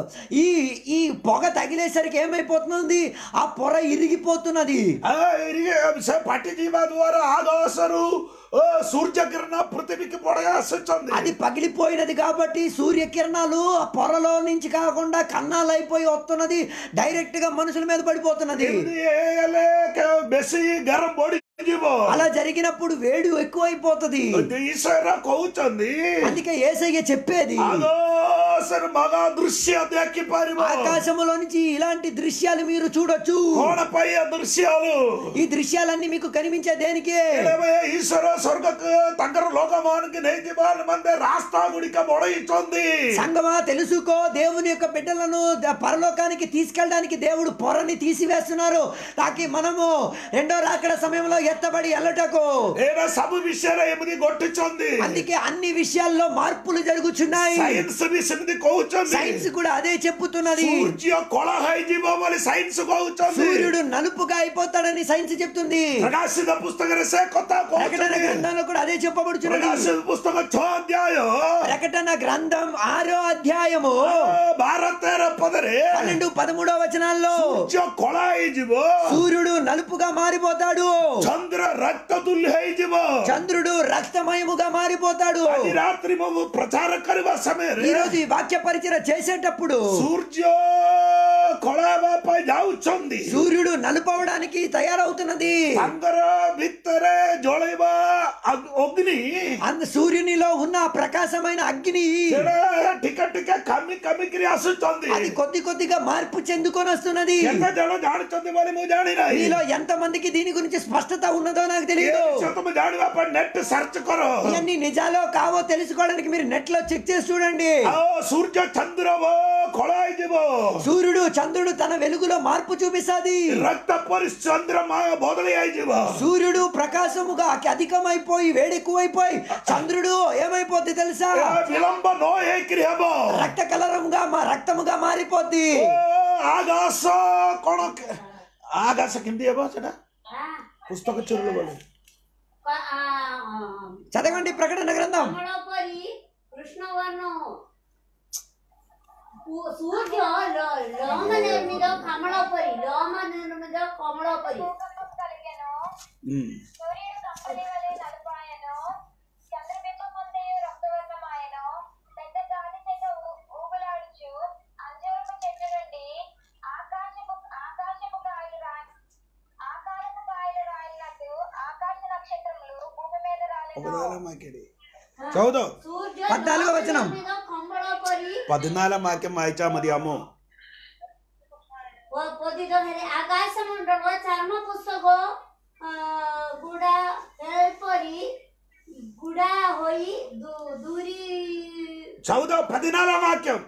ఈ ఈ పొగ తగిలేసరికి ఏమైపోతుంది ఆ పొర ఇరిగిపోతున్నది ఆ, ఇరిగి- ସେ ଫାଟିଯିବା ଦ୍ୱାରା ଆକାଶରୁ ଓ, ସୂର୍ଯ୍ୟ କିରଣ ପୃଥିବୀକି ପଳେଇ ଆସୁଛନ୍ତି అది పగిలిపోయినది కాబట్టి సూర్యకిరణాలు ఆ పొరలో నుంచి కాకుండా కన్నాలు అయిపోయి వస్తున్నది డైరెక్ట్ గా మనుషుల మీద పడిపోతున్నది ଏମିତି ହେଲେ କେ- ବେଶୀ ଗରମ ବଢିଯିବ అలా జరిగినప్పుడు వేడి ఎక్కువైపోతుంది ଈଶ୍ୱର କହୁଛନ୍ତି అందుకే ఏసయ్య చెప్పేది ଆକାଶରେ ମଗା ଦୃଶ୍ୟ ଦେଖିପାରିବ ఆకాశములో నుంచి ఇలాంటి దృశ్యాలు మీరు చూడొచ్చు କଣ ପାଇଁ ଏ ଦୃଶ୍ୟలు ఈ దృశ్యాలన్నీ మీకు కనిపించే దేనికి ଏବେ ଈଶ୍ୱର ସ୍ୱର୍ଗକୁ ତାଙ୍କର ଲୋକମାନଙ୍କୁ ନେଇଯିବା ନିମନ୍ତେ ରାସ୍ତା ଗୁଡ଼ିକ ବଢେଇଛନ୍ତି సంగమా తెలుసుకో దేవుని యొక్క బిడ్డలను ద- పరలోకానికి తీసుకెళ్ళడానికి దేవుడు పొరని తీసివేస్తున్నారు తాకి మనము రెండో రాకడ సమయంలో ఎత్తబడి వెళ్ళటకు ଏଇଟା ସବୁ ବିଷୟରେ ଏମିତି ଘଟୁଛନ୍ତି అందుకే అన్ని విషయాల్లో మార్పులు జరుగుచున్నాయి ସାଇନ୍ସ ବି ସେମିତି କହୁଛନ୍ତି సైన్స్ కూడా అదే చెప్పుతున్నది ସୂର୍ଯ୍ୟ କଳା ହେଇଯିବ ବୋଲି ସାଇନ୍ସ କହୁଛନ୍ତି సూర్యుడు నలుపుగా అయిపోతాడని సైన్స్ చెప్తుంది ପ୍ରକାଶିତ పుస్తକରେ ସେ କଥା ప్రకటన କହୁଛନ୍ତି గ్రంథంలో కూడా అదే చెప్పబడుచున్నది ପ୍ରକାଶିତ పుస్తକ ଛଅ ଅଧ୍ୟାୟ ప్రకటన గ్రంథం ఆరో అధ్యాయము ବାର ତେର ପଦରେ పన్నెండు పదమూడో వచనాల్లో ସୂର୍ଯ୍ୟ କଳା ହେଇଯିବ సూర్యుడు నలుపుగా మారిపోతాడు ଚନ୍ଦ୍ର ରକ୍ତ ତୁଲ୍ୟ ହେଇଯିବ చంద్రుడు రక్తమయముగా మారిపోతాడు ଆଜି ରାତ୍ରି ମୁଁ ପ୍ରଚାର କରିବା ఈ ସମୟରେ రోజు ఈ వాక్య పరిచయ చేసేటప్పుడు ସୂର୍ଯ୍ୟ କଳା ହେବା ପାଇଁ ଯାଉଛନ୍ତି సూర్యుడు నలుపవడానికి తయారవుతున్నది ତାଙ୍କର ଭିତରେ ଜଳେଇବା ଅଗ୍- ଅଗ୍ନି అంద సూర్యునిలో ఉన్న ఆ ప్రకాశమైన అగ్ని ସେଟା ଟିକେ ଟିକେ କାମି କାମିକିରି ଆସୁଛନ୍ତି అది కొద్ది కొద్దిగా మార్పు చెందుకొని వస్తున్నది କେତେ ଜଣ ଜାଣିଛନ୍ତି ବୋଲି ମୁଁ ଜାଣିନାହିଁ మీలో ఎంత మందికి దీని గురించి స్పష్టత ఉన్నదో నాకు ଏ తెలియదు ବିଷୟ ତମେ ଜାଣିବା ପାଇଁ ନେଟ୍ ସର୍ଚ୍ଚ କର ఇవన్నీ నిజాలో కావో తెలుసుకోవడానికి మీరు నెట్ లో చెక్ చేసి చూడండి ଆଉ ସୂର୍ଯ୍ୟ ଚନ୍ଦ୍ର କଳା ହେଇଯିବ సూర్యుడు చంద్రుడు తన వెలుగులో మార్పు చూపిస్తుంది రక్త పరిచంద్రమ బొదలయ్యాయివ సూర్యుడు ప్రకాశముగా అధికమైపోయి వేడెక్కువైపోయి చంద్రుడు ఏమైపోద్ది తెలుసా విలంబ నో ఏకిరి హబ రక్త కలరముగా మా రక్తముగా మారిపోద్ది ఆకాశ కొణ ఆకాశ కింది హబ ସେଟା ହଁ పుస్తక చెరువులు బలి କ- ଆ, ଅ, చదవండి ప్రకటన గ్రంథం କମଳ ପରି କୃଷ୍ଣବର୍ଣ୍ଣ ପୁ- ସୂର୍ଯ୍ୟ ଲ- ଲୋମ ନିର୍ମିତ କମଳ ପରି ଲୋମ ନିର୍ମିତ କମଳ ପରି భూకంపం కలిగెను సూర్యుడు కంపని వలె నలుపాయను చంద్రబింబమంతయు రక్తవర్ణమాయను పెద్ద గాలి చేత ఊ- ఊగులాడుచు అంజూరపు చెట్టు నుండి ఆకాశపు ఆకాశపు కాయలు రా ఆకాశపు కాయలు రాలినట్టు ఆకాశ నక్షత్రములు భూమి మీద రాలిన మాకేడి చౌద ସୂର୍ଯ୍ୟ పద్నాలుగో ଲୋମ వచనం. ନିର୍ମିତ କମଳ ପରି పద్నాల మాక్యం మాయిచా మరి అమ్మో ପ- ପତିତ ହେଲେ ଆକାଶ ମଣ୍ଡଳ ଚର୍ମ ପୁସ୍ତକ ଅ, ଗୁଡା ଏପରି ଗୁଡା ହୋଇ ଦୁ- ଦୂରି చౌద పదినాల వాక్యం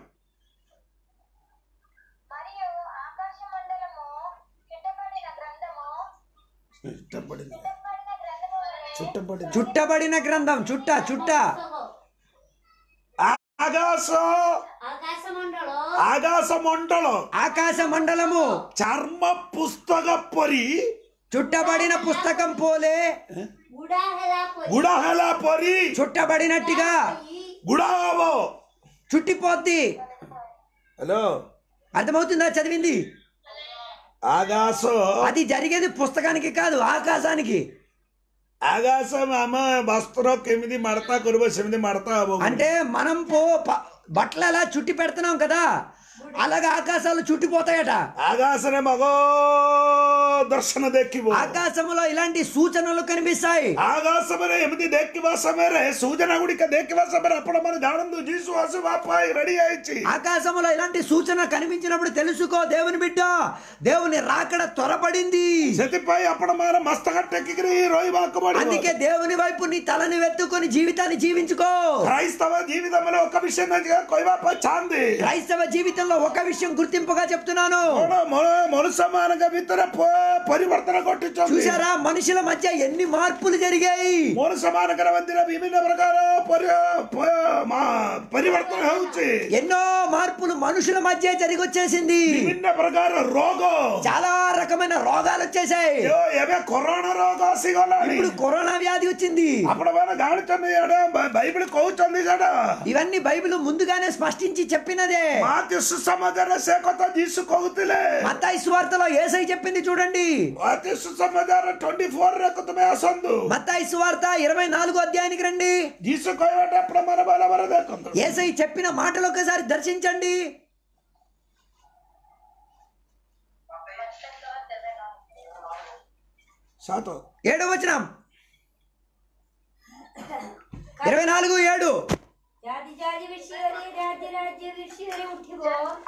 మరియు ఆకాశ మండలము చుట్టబడిన గ్రంథము ఇష్టపడింది చుట్టబడిన గ్రంథము వలె చుట్టబడింది చుట్టబడిన గ్రంథం చుట్ట చుట్ట పుస్తକ ఆకాశ ଆକାଶ ମଣ୍ଡଳ ఆకాశ మండଳ ఆకాశ మండలము చర్మ పుస్తక పరి చుట్టబడిన పుస్తకం పోలే ଗୁଡା ହେଲା ପରି గుడ హెల పరి చుట్టబడినట్టుగా ହୋଇ గుడ హବ చుట్టిపోద్ది హలో అర్థమవుతుందా చదివింది ఆకాశ అది జరిగేది పుస్తకానికి కాదు ఆకాశానికి ఆకాశం ఆమె వస్త్ర କେମିତି మడతా କରିବ ସେମିତି మడతా ହବ అంటే మనం పో ప- బట్టలు అలా చుట్టి పెడుతున్నాం కదా అలాగే ఆకాశాలు చుట్టిపోతాయట ఆకాశରେ మగ ଦର୍ଶନ ଦେଖିବ ఆకాశంలో ఇలాంటి సూచనలు కనిపిస్తాయి ଆକାଶରେ ଏମିତି ଦେଖିବା ସମୟରେ ସୂଚନା ଗୁଡ଼ିକ ଦେଖିବା ସମୟରେ ଆପଣମାନେ ଜାଣନ୍ତୁ ଯୀଶୁ ଆସିବା ପାଇଁ ରେଡି ହେଇଛି ఆకాశంలో ఇలాంటి సూచన కనిపించినప్పుడు తెలుసుకో దేవుని బిడ్డ దేవుని రాకడ త్వరపడింది ସେଥିପାଇଁ ଆପଣମାନେ ମସ୍ତକ ଟେକିକିରି ରହିବାକୁ ପଡିବ అందుకే దేవుని వైపు నీ తలని వెత్తుకొని జీవితాన్ని జీవించుకో క్రైస్తవ జీవితంలో ఒక విషయం నేను କହିବା ପାଇଁ ଚାହାନ୍ତି క్రైస్తవ జీవితంలో ఒక విషయం గుర్తింపుగా చెప్తున్నాను କଣ ମ- ମନୁଷ୍ୟମାନଙ୍କ ଭିତରେ ପ- ପରିବର୍ତ୍ତନ ଘଟିଛନ୍ତି చూసారా మనుషుల మధ్య ఎన్ని మార్పులు జరిగాయి ମନୁଷ୍ୟମାନଙ୍କର ମଧ୍ୟରେ ବିଭିନ୍ନ ପ୍ରକାର ପରି- ପ- ମା- ପରିବର୍ତ୍ତନ ହେଉଛି ఎన్నో మార్పులు మనుషుల మధ్య జరిగి వచ్చేసింది ବିଭିନ୍ନ ପ୍ରକାର ରୋଗ చాలా రకమైన రోగాలు వచ్చేసాయి ଏ- ଏବେ କରୋନା ରୋଗ ଆସିଗଲାଣି ఇప్పుడు కరోనా వ్యాధి వచ్చింది ଆପଣମାନେ ଜାଣିଛନ୍ତି ଏଇଟା ବା- ବାଇబିଲ କହୁଛନ୍ତି ସେଟା ఇవన్నీ బైబిల్ ముందుగానే స్పష్టించి చెప్పినదే ମାତ୍ୟ ସୁସମାଚାରରେ ସେ କଥା ଯୀଶୁ କହୁଥିଲେ మత్తాయి సువార్తలో ఏసై చెప్పింది చూడండి ମାତ୍ୟ ସୁସମାଚାର ଟ୍ୱେଣ୍ଟି ଫୋରରେ ତୁମେ ଆସନ୍ତୁ మత్తాయి సువార్త ఇరవై నాలుగో అధ్యాయానికి రండి ଯୀଶୁ କହିବାଟା ଆପଣମାନେ ବାର ବାର ଦେଖନ୍ତୁ ఏసై చెప్పిన మాటలు ఒకసారి దర్శించండి ସାତ ఏడో వచనం ఇరవై నాలుగు ఏడు ଜାତି ଜାତି ବିଷୟରେ ରାଜ୍ୟ ରାଜ୍ୟ ବିଷୟରେ ଉଠିବ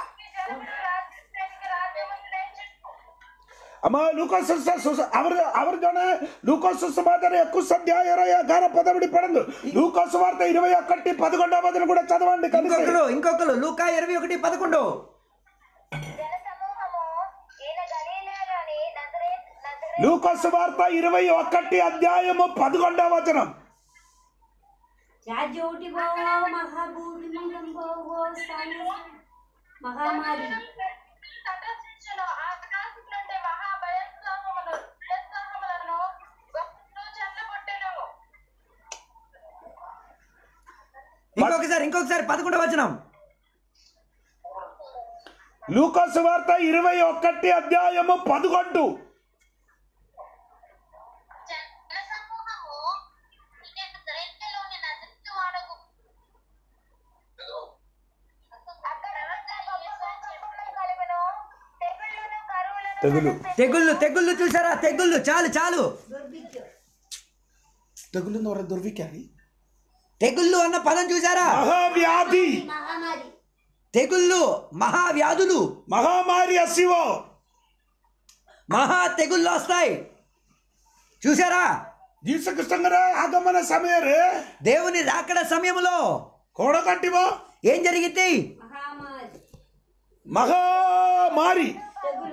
ଆମ ଲୁକ ଆମର ଆମର ଜଣେ ଲୁକ సుసమాచారం ఎక్కువ అధ్యాయం ఎగార పదవిడి పడందు లూక సువార్త ఇరవై ఒకటి పదకొండవ వచనం కూడా చదవండి కలిసి ఇంకొకరు ఇంకొకరు లూకా ఇరవై ఒకటి పదకొండు జన సమూహము ఈయన గలీలాలోని నజరేత్ నజరేత్ లూక సువార్త ఇరవై ఒకటి అధ్యాయము పదకొండవ వచనం ରାଜ୍ୟ ଉଠିବ ମହାଭୂମିକମ୍ପ ଓ ସ୍ଥାନ ମହାମାରୀ సందర్శించును ఆకాశం నుండి మహాభయోత్సాహములు భయోత్సాహములను గొప్పలు చల్లబొట్టెను ఇంకొకసారి ఇంకొకసారి పదకొండవ వచనం లూక సువార్త ఇరవై ఒకటి అధ్యాయము పదకొండు జన సమూహము ఈయన నజరేతులోని నజరేతు వాడకు అక్కడ కలుగును తెగుళ్ళను కరువులను తెగులు తెగుళ్ళు తెగుళ్ళు చూసారా తెగుళ్ళు చాలు చాలు ଦୁର୍ଭିକ୍ଷ తెగులు దుర్విఖ్యాని తెగుళ్ళు అన్న పదం చూసారా మహావ్యాధి ମହାମାରୀ తెగుళ్ళు మహావ్యాధులు మహామారి ଆସିବ మహా తెగుళ్ళు వస్తాయి చూసారా ଯୀଶୁଖ୍ରୀଷ୍ଟଙ୍କର ଆଗମନ ସମୟରେ దేవుని రాకడ సమయంలో କଣ କାଟିବ ఏం జరిగింది ମହାମାରୀ ମହାମାରୀ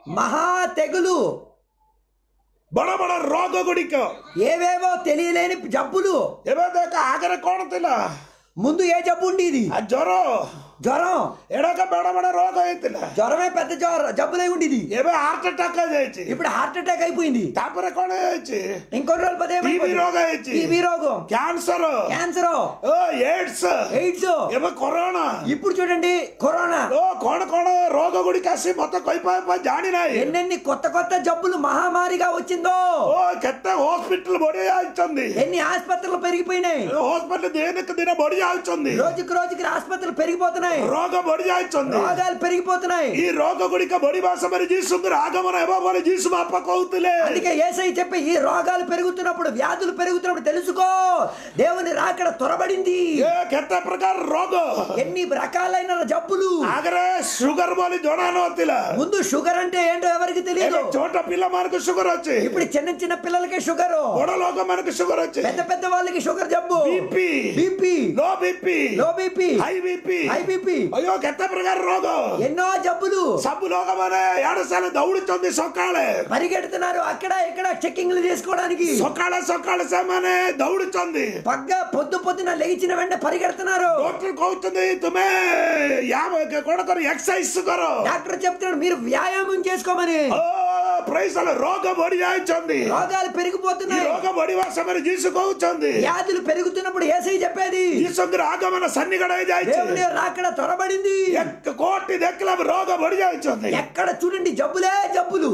మహా తెగులు ବଡ ବଡ ରୋଗ ଗୁଡ଼ିକ ఏవేవో తెలియలేని జబ్బులు ଏବେ ଦେଖ ଆଗରେ କଣ ଥିଲା ముందు ఏ జబ్బు ఉండేది ଆ ଜ୍ୱର జ్వరం ଏଡ଼ାକ ବଡ ବଡ ରୋଗ ହେଇଥିଲା జ్వరమే పెద్ద జ్వర జబ్బులై ఉండేది ଏବେ ହାର୍ଟ ଆଟାକ୍ ହେଇଯାଇଛି ఇప్పుడు హార్ట్ అటాక్ అయిపోయింది ତାପରେ କଣ ହେଇଛି ఇంకొన్ని రోజులు పదే టీబీ రోగ ହେଇଛି టీబీ రోగం କ୍ୟାନ୍ସର క్యాన్సర్ ଓ ଏଡ୍ସ ఎయిడ్స్ ଏବେ କରୋନା ఇప్పుడు చూడండి కరోనా ଓ କଣ କଣ ରୋଗ ଗୁଡ଼ିକ ଆସି ମତେ କହିପାରିବା ଜାଣିନାହିଁ ఎన్నెన్ని కొత్త కొత్త జబ్బులు మహమ్మారిగా వచ్చిందో ଓ କେତେ ହସ୍ପିଟାଲ ବଢି ଯାଉଛନ୍ତି ఎన్ని ఆసుపత్రులు పెరిగిపోయినాయి ହସ୍ପିଟାଲ ଦିନକୁ ଦିନ ବଢି ଯାଉଛନ୍ତି రోజుకి రోజుకి ఆసుపత్రులు పెరిగిపోతున్నాయి ରୋଗ ବଢି ଯାଉଛନ୍ତି రోగాలు పెరిగిపోతున్నాయి ఈ రోଗ ଗୁଡ଼ିକ ବଢିବା ସମୟରେ ଯୀଶୁଙ୍କର ଆଗମନ ହେବ ବୋଲି ଯୀଶୁ ବାପା କହୁଥିଲେ అందుకే ఏసై చెప్పి ఈ రోగాలు పెరుగుతున్నప్పుడు వ్యాధులు పెరుగుతున్నప్పుడు తెలుసుకో దేవుని రాకడ త్వరబడింది ଏ କେତେ ପ୍ରକାର ରୋଗ ఎన్ని రకాలైన జబ్బులు ଆଗରେ ସୁଗର ବୋଲି ଜଣା ନଥିଲା ముందు షుగర్ అంటే ఏంటో ఎవరికి తెలియదు ଏବେ ଛୋଟ ପିଲାମାନଙ୍କୁ ସୁଗର ଅଛି ఇప్పుడు చిన్న చిన్న పిల్లలకి షుగర్ ବଡ ଲୋକମାନଙ୍କୁ ସୁଗର ଅଛି పెద్ద పెద్ద వాళ్ళకి షుగర్ జబ్బు BP BP low BP low BP high BP high BP అయ్యో କେତେ ପ୍ରକାର ରୋଗ ఎన్నో జబ్బులు ସବୁ ଲୋକମାନେ ଇଆଡେ ସିଆଡେ ଦୌଡୁଛନ୍ତି ସକାଳେ పరిగెడుతున్నారు అక్కడ ఇక్కడ చెక్కింగ్లు చేసుకోవడానికి ସକାଳେ ସକାଳେ ସେମାନେ ଦୌଡୁଛନ୍ତି పగ్గ పొద్దు పొద్దున లేచిన వెంటనే పరిగెడుతున్నారు ଡକ୍ଟର କହୁଛନ୍ତି ତୁମେ ୟା କଣ କର ଏକ୍ସରସାଇଜ କର డాక్టర్ చెప్తున్నాడు మీరు వ్యాయామం చేసుకోమని ଓ ପ୍ରାଇସ୍ ରୋଗ ବଢି ଯାଇଛନ୍ତି రోగాలు ఈ పెరిగిపోతున్నాయి ରୋଗ ବଢିବା ସମୟରେ ଯୀଶୁ କହୁଛନ୍ତି వ్యాధులు పెరుగుతున్నప్పుడు ఏసై చెప్పేది ଯୀଶୁଙ୍କର ଆଗମନ ସନ୍ନିକଟ ହେଇଯାଇଛି దేవుని రాకడ త్వరబడింది ଏକ କୋଟି ଦେଖିଲା ରୋଗ ବଢି ଯାଇଛନ୍ତି ఎక్కడ చూడండి జబ్బులే జబ్బులు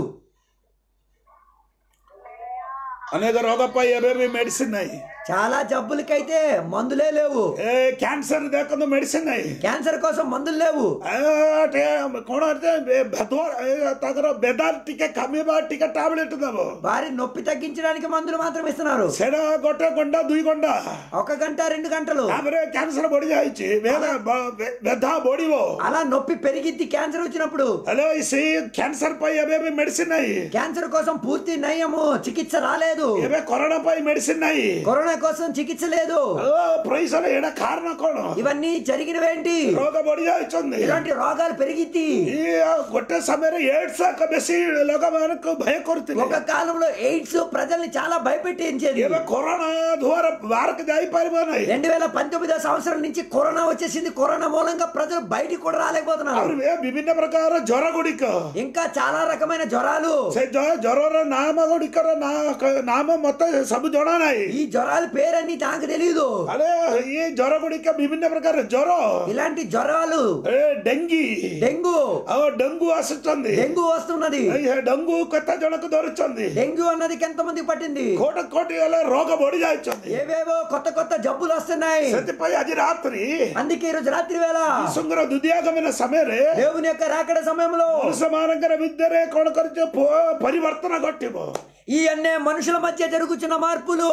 ଅନେକ ରୋଗ ପାଇଁ ଏବେ ବି ମେଡିସିନ ନାହିଁ చాలా జబ్బులకైతే మందులే లేవు ଏ କ୍ୟାନ୍ସର ଦେଖନ୍ତୁ ମେଡିସିନ ନାହିଁ క్యాన్సర్ కోసం మందులు లేవు ଆ, ଟିକେ କଣ ଅଛି, ଏ ଭେଦ- ଏ ତାଙ୍କର ବେଦାନ୍ତ ଟିକେ କମିବା ଟିକେ ଟାବଲେଟ ଦବ వారి నొప్పి తగ్గించడానికి మందులు మాత్రం ఇస్తున్నారు ସେଟା ଗୋଟେ ଘଣ୍ଟା ଦୁଇ ଘଣ୍ଟା ఒక గంట రెండు గంటలు ତାପରେ କ୍ୟାନ୍ସର ବଢି ଯାଇଛି ବେଦ- ବ- ବେ- ବେଧା ବଢିବ అలా నొప్పి పెరిగిద్ది క్యాన్సర్ వచ్చినప్పుడు ହେଲେ ସେଇ କ୍ୟାନ୍ସର ପାଇଁ ଏବେ ବି ମେଡିସିନ ନାହିଁ క్యాన్సర్ కోసం పూర్తి నయము చికిత్స రాలేదు ଏବେ କରୋନା ପାଇଁ ମେଡିସିନ ନାହିଁ కరోనా కోసం చికిత్స లేదు ପ୍రైସର ଏଇଟା କାରଣ କଣ ఇవన్నీ జరిగినవేంటి ରୋଗ ବଢି ଯାଉଛନ୍ତି ఇలాంటి రోగాలు పెరిగిద్ది ଇଏ ଆଉ ଗୋଟେ ସମୟରେ ଏଡ୍ସ ଆକ ବେଶୀ ଲୋକମାନଙ୍କୁ ଭୟ କରୁଥିଲେ ఒక కాలంలో ఎయిడ్స్ ప్రజల్ని చాలా భయపెట్టించేది ଏବେ କରୋନା ଦ୍ୱାରା ବାହାରକୁ ଯାଇପାରିବ ନାହିଁ రెండు వేల పంతొమ్మిదో సంవత్సరం నుంచి కరోనా వచ్చేసింది కరోనా మూలంగా ప్రజలు బయటికి కూడా రాలేకపోతున్నారు ଆହୁରି ଏ ବିଭିନ୍ନ ପ୍ରକାର ଜ୍ୱର ଗୁଡ଼ିକ ఇంకా చాలా రకమైన జ్వరాలు ସେ ଜ- ଜ୍ୱରର ନାମ ଗୁଡ଼ିକର ନା- ନାମ ମତେ ସବୁ ଜଣା ନାହିଁ ఈ జ్వరాల పేరని నాకు తెలియదు ଆରେ ଇଏ ଜ୍ୱର ଗୁଡ଼ିକ ବିଭିନ୍ନ ପ୍ରକାର ଜ୍ୱର ఇలాంటి జ్వరాలు ଏ ଡେଙ୍ଗି డెంగ్యూ ଆଉ ଡେଙ୍ଗୁ ଆସୁଛନ୍ତି డెంగ్యూ వస్తున్నది ଏ ଡେଙ୍ଗୁ କେତେ ଜଣକୁ ଧରୁଛନ୍ତି డెంగ్యూ అన్నది ఎంతమంది పట్టింది କୋଟି କୋଟି ହେଲେ ରୋଗ ବଢି ଯାଇଛନ୍ତି ఏవేవో కొత్త కొత్త జబ్బులు వస్తున్నాయి ସେଥିପାଇଁ ଆଜି రాత్రి అందుకే ఈ రోజు రాత్రి వేళ ଯୀଶୁଙ୍କର ଦୁଦିଆଗମନ ସମୟରେ దేవుని యొక్క రాకడ సమయంలో ମଣିଷମାନଙ୍କର ଭିତରେ କଣ କରିଛ ପ- ପରିବର୍ତ୍ତନ ଘଟିବ ఈ అన్నే మనుషుల మధ్య జరుగుతున్న మార్పులు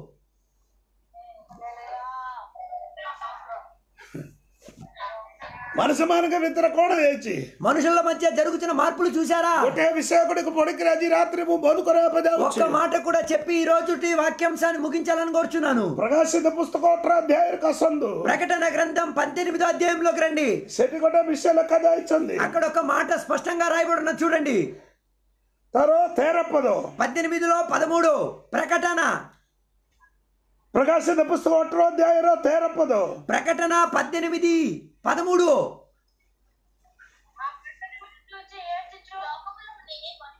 ମଣିଷମାନଙ୍କ ଭିତରେ କଣ ହେଇଛି మనుషుల మధ్య జరుగుతున్న మార్పులు చూసారా ଗୋଟେ విଷୟ ଗୁଡ଼ିକୁ ପଢିକିରି ଆଜି ରାତିରେ ମୁଁ ବନ୍ଦ କରିବା ପାଇଁ ఒక్క ଯାଉଛି మాట కూడా చెప్పి ఈ రోజు వాక్యాంశాన్ని ముగించాలని కోరుచున్నాను ପ୍ରକାଶିତ ପୁସ୍ତକ ଅଠର ଅଧ୍ୟାୟରେ କସନ୍ତୁ ప్రకటన గ్రంథం పద్దెనిమిదో అధ్యాయంలోకి రండి ସେଠି ଗୋଟେ ବିଷୟ ଲେଖାଯାଇଛନ୍ତି అక్కడ ఒక మాట స్పష్టంగా రాయబడిన చూడండి ତାର ତେର ପଦ పద్దెనిమిదిలో పదమూడు ప్రకటన ପ୍ରକାଶିତ ପୁସ୍ତକ ଅଠର ଅଧ୍ୟାୟର ତେର ପଦ ప్రకటన పద్దెనిమిది పదమూడు ఆ పట్టణమును చూచి ఏడ్చుచు లోకములోని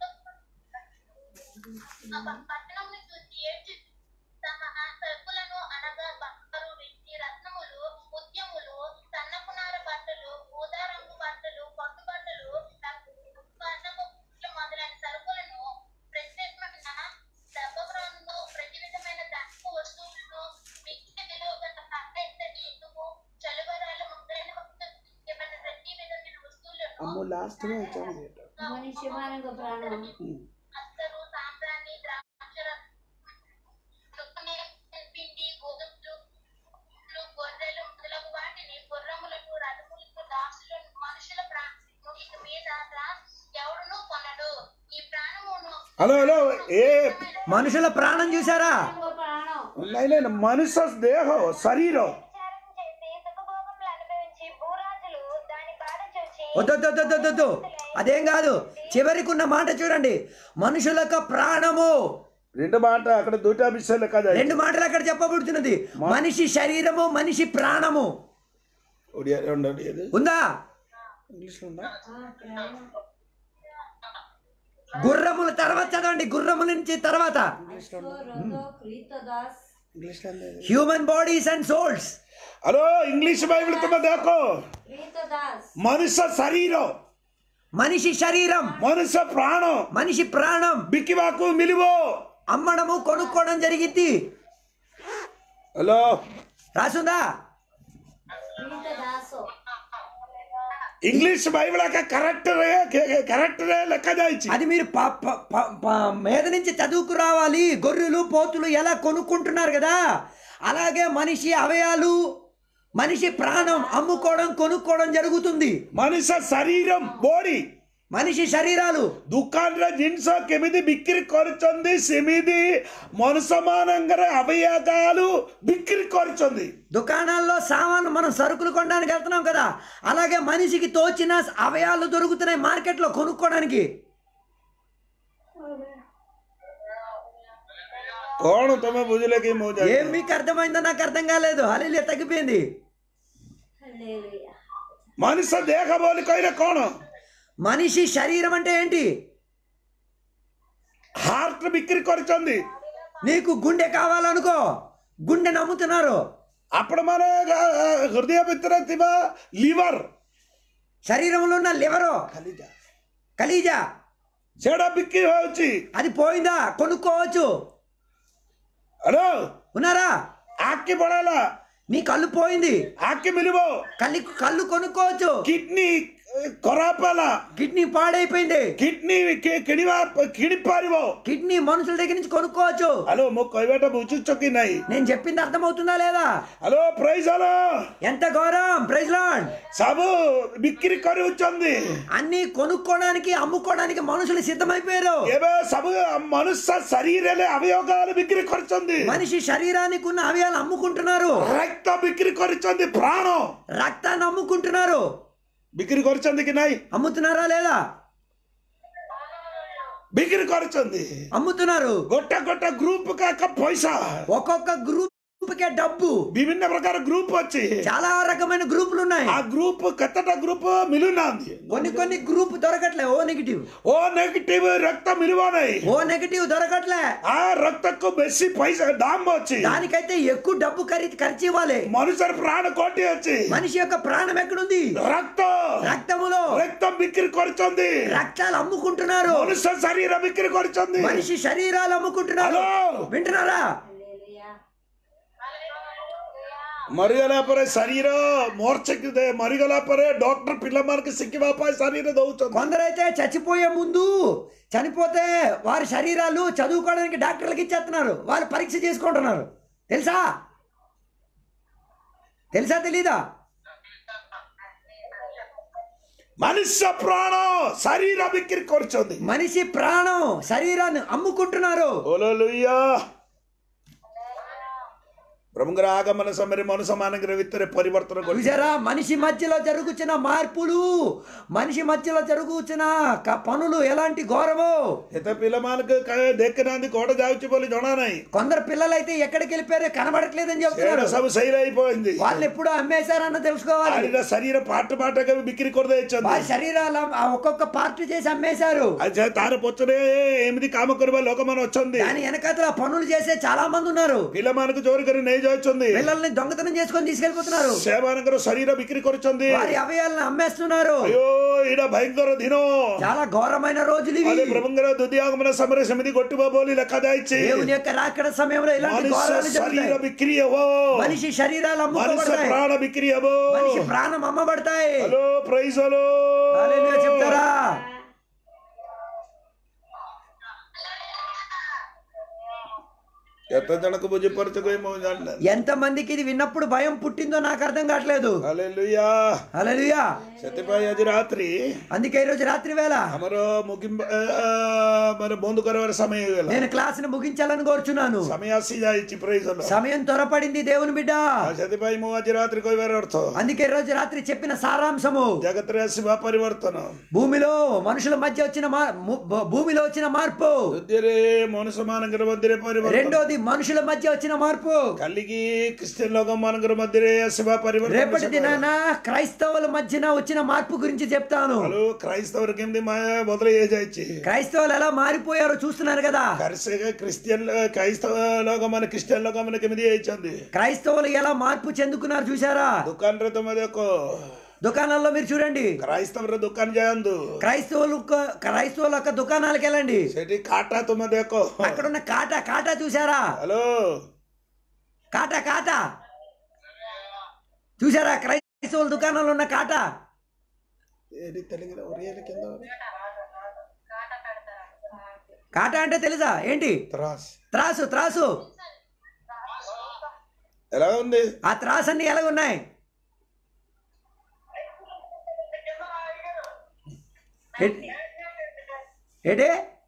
ఆ పట్టణమును చూచి ఏడ్చుచు తమ సరుకులను అనగా బంగారు వెండి రత్నములు ముత్యములు సన్నపునార బట్టలు ఊదా రంగు బట్టలు పట్టు బట్టలు వర్ణపు మొదలైన సరుకులను ప్రత్యేకమైన దెబ్బగ్రౌండ్ను ప్రతి విధమైన ధనపు వస్తువులను మిగిలిన విలువ గల పక్క ఇత్తడి ఇనుము చలువరాలు మొదలైన ఏమైనా ప్రతి విధమైన వస్తువులను మనుష్యମାନଙ୍କ ప్రాణం అత్తరు సాంబ్రాణి ద్రాక్షరసం నూనె, పిండి గోధుమలు గొర్రెలు మొదలగు వాటిని గుర్రములకు రథములకు దాసులను మనుషుల ప్రాణము ఇక మీద రా- ఎవడునూ కొనడు ఈ ప్రాణమును హలో హలో ఏ మనుషుల ప్రాణం చూసారా ప్రాణం ନାଇଁ ନାଇଁ ମଣିଷ ଦେହ ଶରୀର విచారం చేసి సుఖభోగములు అనుభవించి భూరాజులు దాని బాధ చూచి వద్దొద్దొద్దొద్దొద్దు భక్తులై అదేం కాదు చివరికి ఉన్న మాట చూడండి మనుషుల యొక్క ప్రాణము రెండు మాట అక్కడ దూటా విషయాలు కదా రెండు మాటలు అక్కడ చెప్పబడుతున్నది మనిషి శరీరము మనిషి ప్రాణము ఒడియా ఉండండి ఏది ఉందా ఇంగ్లీష్లో ఉందా గుర్రముల తర్వాత చదవండి గుర్రముల నుంచి తర్వాత క్రీతదాస్ ఇంగ్లీష్లో లేదు human bodies and souls hello English Bible తుమ్మ దేకో క్రీతదాస్ మనుష్య శరీరం మనిషి శరీరం మనుష్య ప్రాణం మనిషి ప్రాణం బిక్కివాకు మిలివో అమ్మడము కొనుక్కోవడం జరిగింది హలో రాసుందా క్రీతదాసో ఇంగ్లీష్ బైబిల్ కరెక్ట్ కరెక్ట్ లెక్క దాయిచి అది మీరు ప- ప- ప- ప- మీద నుంచి చదువుకు రావాలి గొర్రెలు పోతులు ఎలా కొనుక్కుంటున్నారు కదా అలాగే మనిషి అవయాలు మనిషి ప్రాణం అమ్ముకోవడం కొనుక్కోవడం జరుగుతుంది మనుష్య శరీరం బాడీ మనిషి శరీరాలు దుకాణంలో జినిଷ କେମିତି ବିକ୍ରି କରୁଛନ୍ତି ସେମିତି ମନୁଷ୍ୟମାନଙ୍କର ଅବୟଗାలు ବିକ୍ରି କରୁଛନ୍ତି దుకాణాల్లో సామాన్లు మనం సరుకులు కొనడానికి వెళ్తున్నాం కదా అలాగే మనిషికి తోచిన అవయాలు దొరుకుతున్నాయి మార్కెట్లో కొనుక్కోవడానికి କଣ ତମେ ବୁଝିଲେ କି ମୁଁ ଜାଣିନି? ఏం మీకు అర్థమైందో నాకు అర్థం కాలేదు హలీలియ తగ్గిపోయింది హల్లెలూయా ମନୁଷ୍ୟ ଦେହ ବୋଲି କହିଲେ କଣ మనిషి శరీరం అంటే ఏంటి ହାର୍ଟ ବିକ୍ରି କରୁଛନ୍ତି నీకు గుండె కావాలనుకో గుండె నమ్ముతున్నారు ଆପଣମାନେ ଅ, ହୃଦୟ ଭିତରେ ଥିବା ଲିଭର శరీరంలో ఉన్న లివరు కలీజా ସେଟା ବିକ୍ରି ହଉଛି అది పోయిందా కొనుక్కోవచ్చు ହ୍ୟାଲୋ ఉన్నారా ଆଖି ପଳେଇଲା నీ కళ్ళు పోయింది ଆଖି ମିଳିବ కళ్ళు కళ్ళు కొనుక్కోవచ్చు କିଡନୀ ଖରାପ ହେଲା కిడ్నీ పాడైపోయింది କିଡନୀ କି- କିଣିବା କିଣି ପାରିବ కిడ్నీ మనుషుల దగ్గర నుంచి కొనుక్కోవచ్చు ହ୍ୟାଲୋ ମୁଁ କହିବାଟା ବୁଝୁଛ କି ନାହିଁ నేను చెప్పింది అర్థమవుతుందా లేదా ହ୍ୟାଲୋ ପ୍ରାଇଜ ହ୍ୟାଲୋ ఎంత గౌరవం ప్రైజ్ లాడ్ ସବୁ ବିକ୍ରି କରୁଛନ୍ତି అన్ని కొనుక్కోవడానికి అమ్ముకోవడానికి మనుషులు సిద్ధమైపోయారు ଏବେ ସବୁ ମନୁଷ୍ୟ ଶରୀରରେ ଅବୟଗାలు ବିକ୍ରି କରୁଛନ୍ତି మనిషి శరీరానికి ఉన్న అవయాలు అమ్ముకుంటున్నారు ରକ୍ତ ବିକ୍ରି କରୁଛନ୍ତି ପ୍ରାଣ రక్తాన్ని అమ్ముకుంటున్నారు ବିକ୍ରି କରୁଛନ୍ତି କି ନାହିଁ అమ్ముతున్నారా లేదా ବିକ୍ରି କରୁଛନ୍ତି అమ్ముతున్నారు ଗୋଟେ ଗୋଟେ ଗ୍ରୁପ କାକ ପଇସା ఒక్కొక్క గ్రూప్ కే డబ్బు ବିଭିନ୍ନ ପ୍ରକାର ଗ୍ରୁପ ଅଛି చాలా రకమైన గ్రూపులు ఉన్నాయి ఆ ଗ୍ରୁପ କେତେଟା ଗ୍ରୁପ ମିଳୁନାହାନ୍ତି కొన్ని కొన్ని గ్రూప్ దొరకట్లే ఓ నెగిటివ్ ଓ ନେଗେଟିଭ ରକ୍ତ ମିଳିବ ନାହିଁ ఓ నెగిటివ్ దొరకట్లే ఆ ରକ୍ତକୁ ବେଶୀ ପଇସା ଦାମ ଅଛି దానికైతే ఎక్కువ డబ్బు ఖరీదు ఖర్చు ఇవ్వాలి ମନୁଷ୍ୟର ପ୍ରାଣ କୋଟି ଅଛି మనిషి యొక్క ప్రాణం ఎక్కడుంది ରକ୍ତ రక్తములో ରକ୍ତ ବିକ୍ରି କରୁଛନ୍ତି రక్తాలు అమ్ముకుంటున్నారు ମନୁଷ୍ୟ ଶରୀର ବିକ୍ରି କରୁଛନ୍ତି మనిషి శరీరాలు అమ్ముకుంటున్నారు హలో. వింటున్నారా హల్లెలూయా ମରିଗଲା ପରେ ଶରୀର ମୋର୍ଚକି ଦେ ମରିଗଲା ପରେ ଡକ୍ଟର ପିଲାମାନଙ୍କୁ ଶିଖିବା ପାଇଁ ଶରୀର ଦଉଛନ୍ତି కొందరైతే చచ్చిపోయే ముందు చనిపోతే వారి శరీరాలు చదువుకోవడానికి డాక్టర్లకు ఇచ్చేస్తున్నారు వాళ్ళు పరీక్ష చేసుకుంటున్నారు తెలుసా తెలుసా తెలీదా ମନୁଷ୍ୟ ପ୍ରାଣ ଶରୀର ବିକ୍ରି କରୁଛନ୍ତି మనిషి ప్రాణం శరీరాన్ని అమ్ముకుంటున్నారు ଓଲୋଲୁୟା ପ୍ରଭୁଙ୍କର ଆଗମନ ସମୟରେ ମନୁଷ୍ୟମାନଙ୍କର ଭିତରେ ପରିବର୍ତ୍ତନ କରୁଛି చూసారా మనిషి మధ్యలో జరుగుతున్న మార్పులు మనిషి మధ్యలో జరుగుతున్న క- పనులు ఎలాంటి ఘోరమో ଏତେ ପିଲାମାନଙ୍କୁ କା- ଦେଖିନାହାନ୍ତି କୁଆଡେ ଯାଉଛି ବୋଲି ଜଣା ନାହିଁ కొందరు పిల్లలైతే ఎక్కడికి వెళ్ళిపోయారో కనబడట్లేదని ସେଇଟା చెప్తున్నారు ସବୁ ସେଇରା అయిపోయింది వాళ్ళు ఎప్పుడు అమ్మేశారన్న తెలుసుకోవాలి ఆడిన శరీర పాట పాటగా ବିକ୍ରି କରିଦେଇଛନ୍ତି వారి శరీరాలు అమ్- ఆ ఒక్కొక్క పార్ట్ చేసి అమ్మేశారు ଆଚ୍ଛା ତାର ପଛରେ ଏମିତି କାମ କରିବା ଲୋକମାନେ ଅଛନ୍ତି దాని వెనకాతల పనులు చేసే చాలా మంది ఉన్నారు ପିଲାମାନଙ୍କୁ ଜୋର କରି ନେଇଯାଉଛନ୍ତି పిల్లల్ని దొంగతనం చేసుకొని తీసుకెళ్లిపోతున్నారు ସେମାନଙ୍କର ଶରୀର ବିକ୍ରି କରୁଛନ୍ତି వారి అవయాలను అమ్మేస్తున్నారు అయ్యో ଏଇଟା ଭୟଙ୍କର ଦିନ చాలా ఘోరమైన రోజులు ఇవి ଆରେ ପ୍ରଭୁଙ୍କର ଦ୍ୱିତୀୟ ଆଗମନ ସମୟରେ ସେମିତି ଘଟିବ ବୋଲି ଲେଖାଯାଇଛି దేవుని యొక్క రాకడ సమయంలో ఇలాంటి ମନୁଷ୍ୟ ఘోరాలు ଶରୀର జరుగుతాయి ବିକ୍ରି ହବ మనిషి శరీరాలు ମନୁଷ୍ୟ అమ్ముకోబడతాయి ପ୍ରାଣ ବିକ୍ରି ହବ మనిషి ప్రాణం అమ్మబడతాయి హలో ప్రైజ్ హలో హల్లెలూయా చెప్తారా କେତେ ଜଣକୁ ବୁଝିପାରୁଛ କହି ମୁଁ ଜାଣିନାହିଁ ఎంతమందికి ఇది విన్నప్పుడు భయం పుట్టిందో నాకు అర్థం కావట్లేదు ହାଲେଲୁୟା హల్లెలూయా ସେଥିପାଇଁ ଆଜି ରାତ୍ରି అందుకే ఈరోజు రాత్రి వేళ ଆମର ମୁକିମ ମାନେ ବନ୍ଦ କରିବାର ସମୟ ହେଇଗଲା నేను క్లాస్ ని ముగించాలని కోరుచున్నాను ସମୟ ଆସି ଯାଇଛି ପ୍రైଜ సమయం త్వరపడింది దేవుని బిడ్డ ସେଥିପାଇଁ ମୁଁ ଆଜି ରାତ୍ରି କହିବାର ଅର୍ଥ అందుకే ఈ రోజు రాత్రి చెప్పిన సారాంశము ଜଗତରେ ଆସିବା ପରିବର୍ତ୍ତନ భూమిలో మనుషుల మధ్య వచ్చిన మా- ము- భూ- భూమిలో వచ్చిన మార్పు ଦ୍ୱିତୀୟରେ ମଣିଷ ମାନଙ୍କର ମଧ୍ୟରେ ପରିବର୍ତ୍ତନ రెండోది మనుషుల మధ్య వచ్చిన మార్పు କାଲିକି ଖ୍ରୀଷ୍ଟିଆନ ଲୋକ ମାନଙ୍କର ମଧ୍ୟରେ ଆସିବା ପରିବର୍ତ୍ତନ రేపటి దినాన క్రైస్తవుల మధ్యన వచ్చిన మార్పు గురించి చెప్తాను ହ୍ୟାଲୋ କ୍ରାଇସ୍ତವರು କେମିତି ମାୟା ବଦଳେଇ ହେଇଯାଇଛି క్రైస్తవులు ఎలా మారిపోయారో చూస్తున్నారు కదా ଖ୍ରୀଷ୍ଟିଆନ କ୍ରାଇସ୍ତବ ଲୋକମାନେ ଖ୍ରୀଷ୍ଟିଆନ ଲୋକମାନେ କେମିତି ହେଇଛନ୍ତି క్రైస్తవులు ఎలా మార్పు చెందుకున్నారు చూసారా ଦୋକାନରେ ତମେ ଦେଖ దుకాణాల్లో మీరు చూడండి କ୍ରାଇସ୍ତବର ଦୋକାନ ଯାଆନ୍ତୁ క్రైస్తవులు క్రైస్తవుల యొక్క దుకాణాలకు వెళ్ళండి ସେଠି କାଟା ତମେ ଦେଖ అక్కడ ఉన్న కాటా కాటా చూసారా ହ୍ୟାଲୋ కాటా కాటా చూసారా క్రైస్తవుల దుకాణంలో ఉన్న కాటా ଏଠି ତେଲୁଗୁରେ ଓଡ଼ିଆରେ କେନ୍ତା కాటా అంటే తెలుసా ఏంటి త్రాస్ త్రాసు త్రాసు ఎలా ఉంది ఆ త్రాసు అన్ని ఎలా ఉన్నాయి ఏ- ఏంటి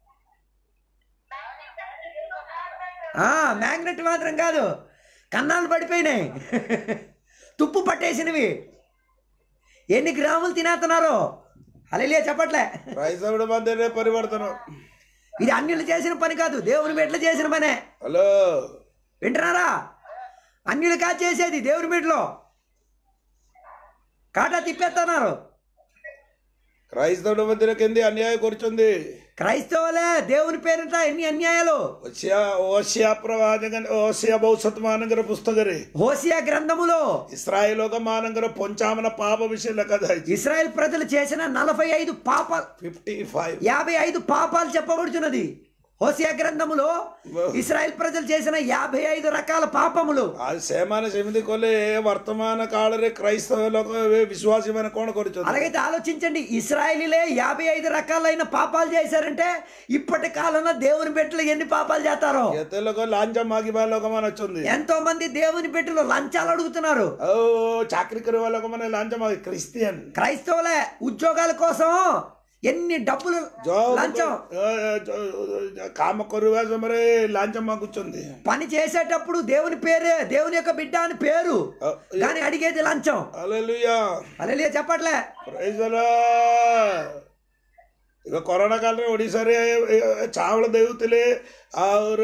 ఆ, మ్యాగ్నెట్ మాత్రం కాదు కన్నాలు పడిపోయినాయి తుప్పు పట్టేసినవి ఎన్ని గ్రాములు తినేస్తున్నారు అలెలియా చెప్పట్లే క్రైస్తవుడి మధ్యనే పరివర్తన ఇది అన్యులు చేసిన పని కాదు దేవుని బిడ్డలు చేసిన పనే హలో వింటున్నారా అన్యులు కాదు చేసేది దేవుని బిడ్డలో కాటా తిప్పేస్తున్నారు క్రైస్తవుడి మధ్యన కింది అన్యాయం కూర్చుంది క్రైస్తవులే దేవుని పేరిట ఎన్ని అన్యాయాలు ఓసియా ఓసియా ప్రవాచక ఓసియా భవిష్యత్ మానంగర పుస్తకରେ హోసియా గ్రంథములో ఇస్రాయేల్ లోక మానంగర పొంచామన పాప విషయం లెక్క ఇస్రాయెల్ ప్రజలు చేసిన నలభై ఐదు పాపాలు ఫిఫ్టీ ఫైవ్ యాభై ఐదు పాపాలు చెప్పబడుచున్నది హోసియా గ్రంథములో ఇస్రాయెల్ ప్రజలు చేసిన యాభై ఐదు రకాల పాపములు ଆଉ ସେମାନେ ସେମିତି କଲେ ବର୍ତ୍ତମାନ କାଳରେ କ୍రైସ୍ତବ ଲୋକ ଏବେ ବିଶ୍ୱାସୀ ମାନେ କଣ କରୁଛନ୍ତି అలాగైతే ఆలోచించండి ఇస్రాయలీలే యాభై ఐదు రకాలైన పాపాలు చేశారంటే ఇప్పటి కాలంలో దేవుని బిడ్డలు ఎన్ని పాపాలు చేస్తారో କେତେ ଲୋକ ଲାଞ୍ଚ ମାଗିବା ଲୋକମାନେ ଅଛନ୍ତି ఎంతో మంది దేవుని బిడ్డలు లంచాలు అడుగుతున్నారు ଆଉ ଚାକିରି କରିବା ଲୋକମାନେ ଲାଞ୍ଚ ମାଗି ଖ୍ରୀଷ୍ଟିଆନ క్రైస్తవులే ఉద్యోగాల కోసం ఎన్ని డబ్బులు లంచం କାମ କରିବା ସମୟରେ ଲାଞ୍ଚ ମାଗୁଛନ୍ତି పని చేసేటప్పుడు దేవుని పేరే దేవుని యొక్క బిడ్డ అని పేరు కానీ అడిగేది లంచం ହାଲେଲୁୟା అలెలియా చెప్పట్లే ପ୍ରାଇଜ୍ ଦ ଏବେ କରୋନା କାଳରେ ଓଡ଼ିଶାରେ ଚାଉଳ ଦେଉଥିଲେ ଆଉର